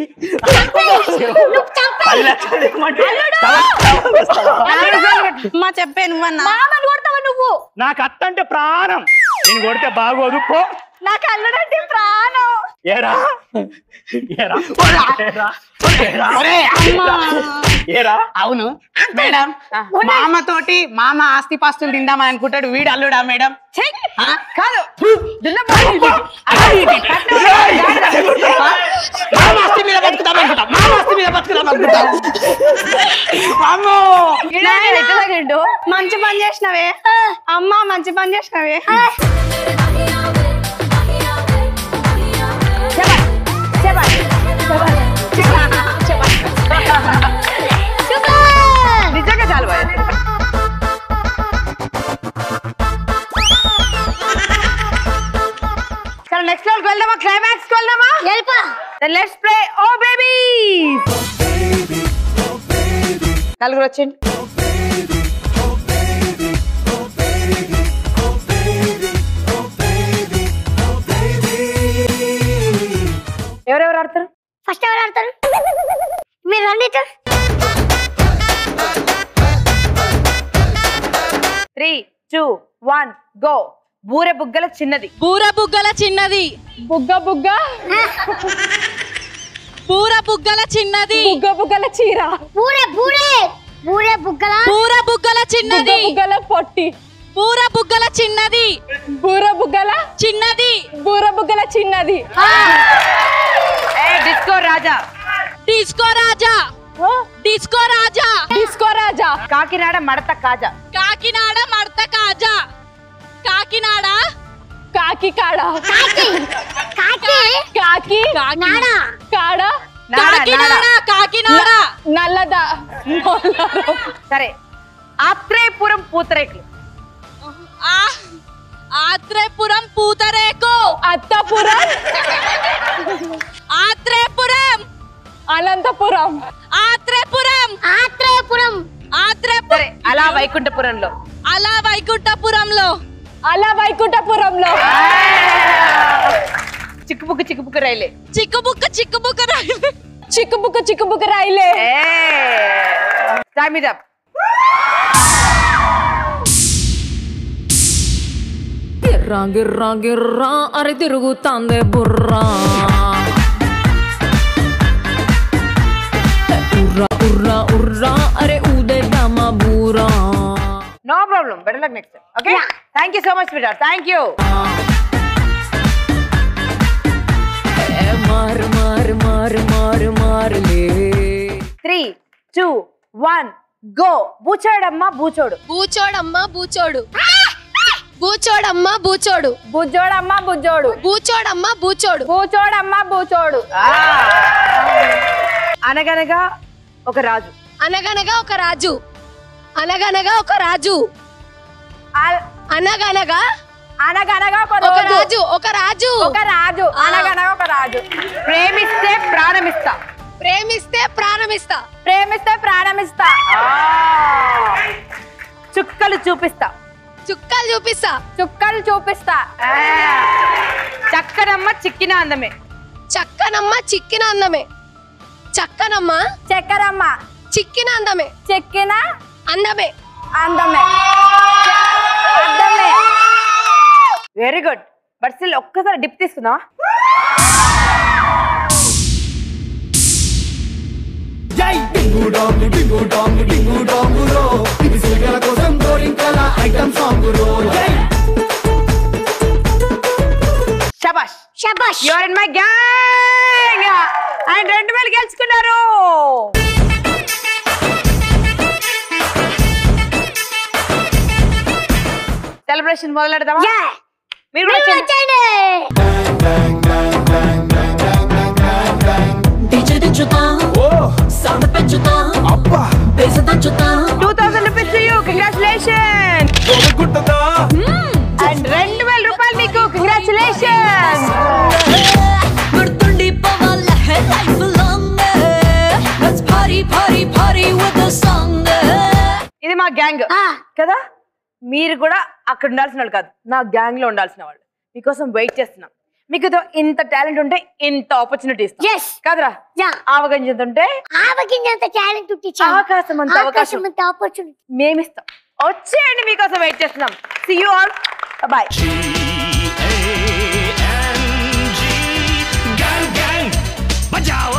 పది లక్షలు ఇవ్వమంటే తల- తల వేస్తావా? మా చెప్పే నువ్వన్నా మామని కొడతావా నువ్వు నాకు అత్త అంటే ప్రాణం నేను కొడితే బాగోదు పో నాకు అల్లుడంటే ప్రాణం ఏరా ఏరా ఏరా ఏరా ఏరా అవును మేడం మామ తోటి మామ ఆస్తి పాస్తులు తిందామని అనుకుంటాడు వీడు అల్లుడా మేడం ఆ? కాదు మామ ఆస్తి మీద బతుకుదాం అనుకుంటా మామ ఆస్తి మీద బతుకుదాం అనుకుంటా అమ్మో నాయనా, మంచి పని చేసినవే అమ్మా మంచి పని చేసినవే నిజంగా చాలు బాయ్. సరే నెక్స్ట్ లెవెల్కి వెళ్దామా క్లైమాక్స్ కి వెళ్దామా వెళ్ళిపో లెట్స్ ప్లే ఓ బేబీ నలుగురు వచ్చింది ఎవరెవరు ఆడతారు ఫస్ట్ ఎవరు ఆడతారు మీరు రండి ఇటు. త్రీ టూ వన్ గో బూరె బుగ్గల చిన్నది బూర బుగ్గల చిన్నది బుగ్గ బుగ్గ బూర బుగ్గల చిన్నది బుగ్గ బుగ్గల చీర బూరె బూరె బూరె బుగ్గల బూర బుగ్గల చిన్నది బుగ్గల పొట్టి బూర బుగ్గల చిన్నది బూర బుగ్గల చిన్నది బూర బుగ్గల చిన్నది hey disco Raja disco Raja disco Raja disco Raja Kakinada మడత కాజా కాకినాడ మడత కాజా కాకినాడ కాకి కాడ కాకి కాకి కాకి నాడ నాడ, కాడ కాకినాడ నాడ. కాకినాడ నల్లద సరే ఆత్రేయపురం పూతరేకులు ఆ- ఆత్రేపురం పూతరేకు అత్తపురం ఆత్రేపురం అనంతపురం ఆత్రేపురం ఆత్రేయపురం ఆత్రేపురం సరే అలా వైకుంఠపురంలో అలా వైకుంఠపురంలో అలా వైకుంఠపురంలో చిక్కుపుక్కు చిక్కుపుక్కు రైలే చిక్కుబుక్క చిక్కుబుక్క రైలు చిక్కుబుక్కు చిక్కుబుక్కు రైలే టైమ్ ఇది అప్ గిర్రా గిర్రా గిర్రా అరే తిరుగుతాందే బుర్రా ఉర్రా ఉర్రా ఉర్రా అరే ఊదేద్దామా బూరా no problem better luck next okay thank you so much బిడ్డ థ్యాంక్ యూ ఏ మారు మారు మారు మారు మారులే త్రీ టూ వన్ గో బూచాడమ్మ బూచోడు బూచోడమ్మ బూచోడు బూచోడమ్మ బూచోడు బుజ్జోడమ్మ బుజ్జోడు బూచోడమ్మ బూచోడు బూచోడమ్మ బూచోడు అనగనగా ఒక రాజు అనగనగా ఒక రాజు అనగనగా ఒక రాజు అనగనగా అనగనగా ఒక ఒక రోజు రాజు ఒక రాజు ఒక రాజు ఆ. అనగనగా ఒక రాజు ప్రేమిస్తే ప్రాణమిస్తా ప్రేమిస్తే ప్రాణమిస్తా ప్రేమిస్తే ప్రాణమిస్తా చుక్కలు చూపిస్తా చుక్కలు చూపిస్తా చుక్కలు చూపిస్తా చక్కనమ్మ చిక్కిన అందమే చక్కనమ్మ చిక్కిన అందమే చక్కనమ్మ చక్కెరమ్మ చిక్కిన అందమే చెక్కిన అందమే అందమే అందమే వెరీ గుడ్ బట్ స్టిల్ ఒక్కసారి డిప్ తీసుకుందామా డింగు డాంగు డింగు డాంగు డింగు డాంగురో ఇది సిల్గల కోసం గోరింకల ఐటమ్ సాంగ్ రో జై శబాష్ శబాష్ your in my gang and రెండు వేలు గెలుచుకున్నారు సెలబ్రేషన్ మొదలెడదామా Yeah. మీరు కూడా మీరు వచ్చేయండి. వచ్చేయండి డీజే దించుతా సౌండ్ పెంచుతా బేస్ దంచుతా 2000 rupees to you congratulation and రెండు వేల రూపాయలు మీకు కంగ్రాచులేషన్ గుర్తుండిపోవాల life long let's party party party with the song ఇది మా గ్యాంగ్ కదా మీరు కూడా అక్కడ ఉండాల్సిన వాళ్ళు కాదు నా గ్యాంగ్ లో ఉండాల్సిన వాళ్ళు మీకోసం వెయిట్ చేస్తున్నాం మీకు ఇదో ఇంత టాలెంట్ ఉంటే ఇంత ఆపర్చునిటీ ఇస్తాం Yes. కాదురా Yeah. ఆవగింజంత ఉంటే ఆవగింజంత టాలెంట్ టీచర్ ఆకాశం అంత అవకాశం అంత ఆపర్చునిటీ మేమిస్తాం వచ్చేయండి మీకోసం వెయిట్ చేస్తున్నాం see you all bye gang gang बजाओ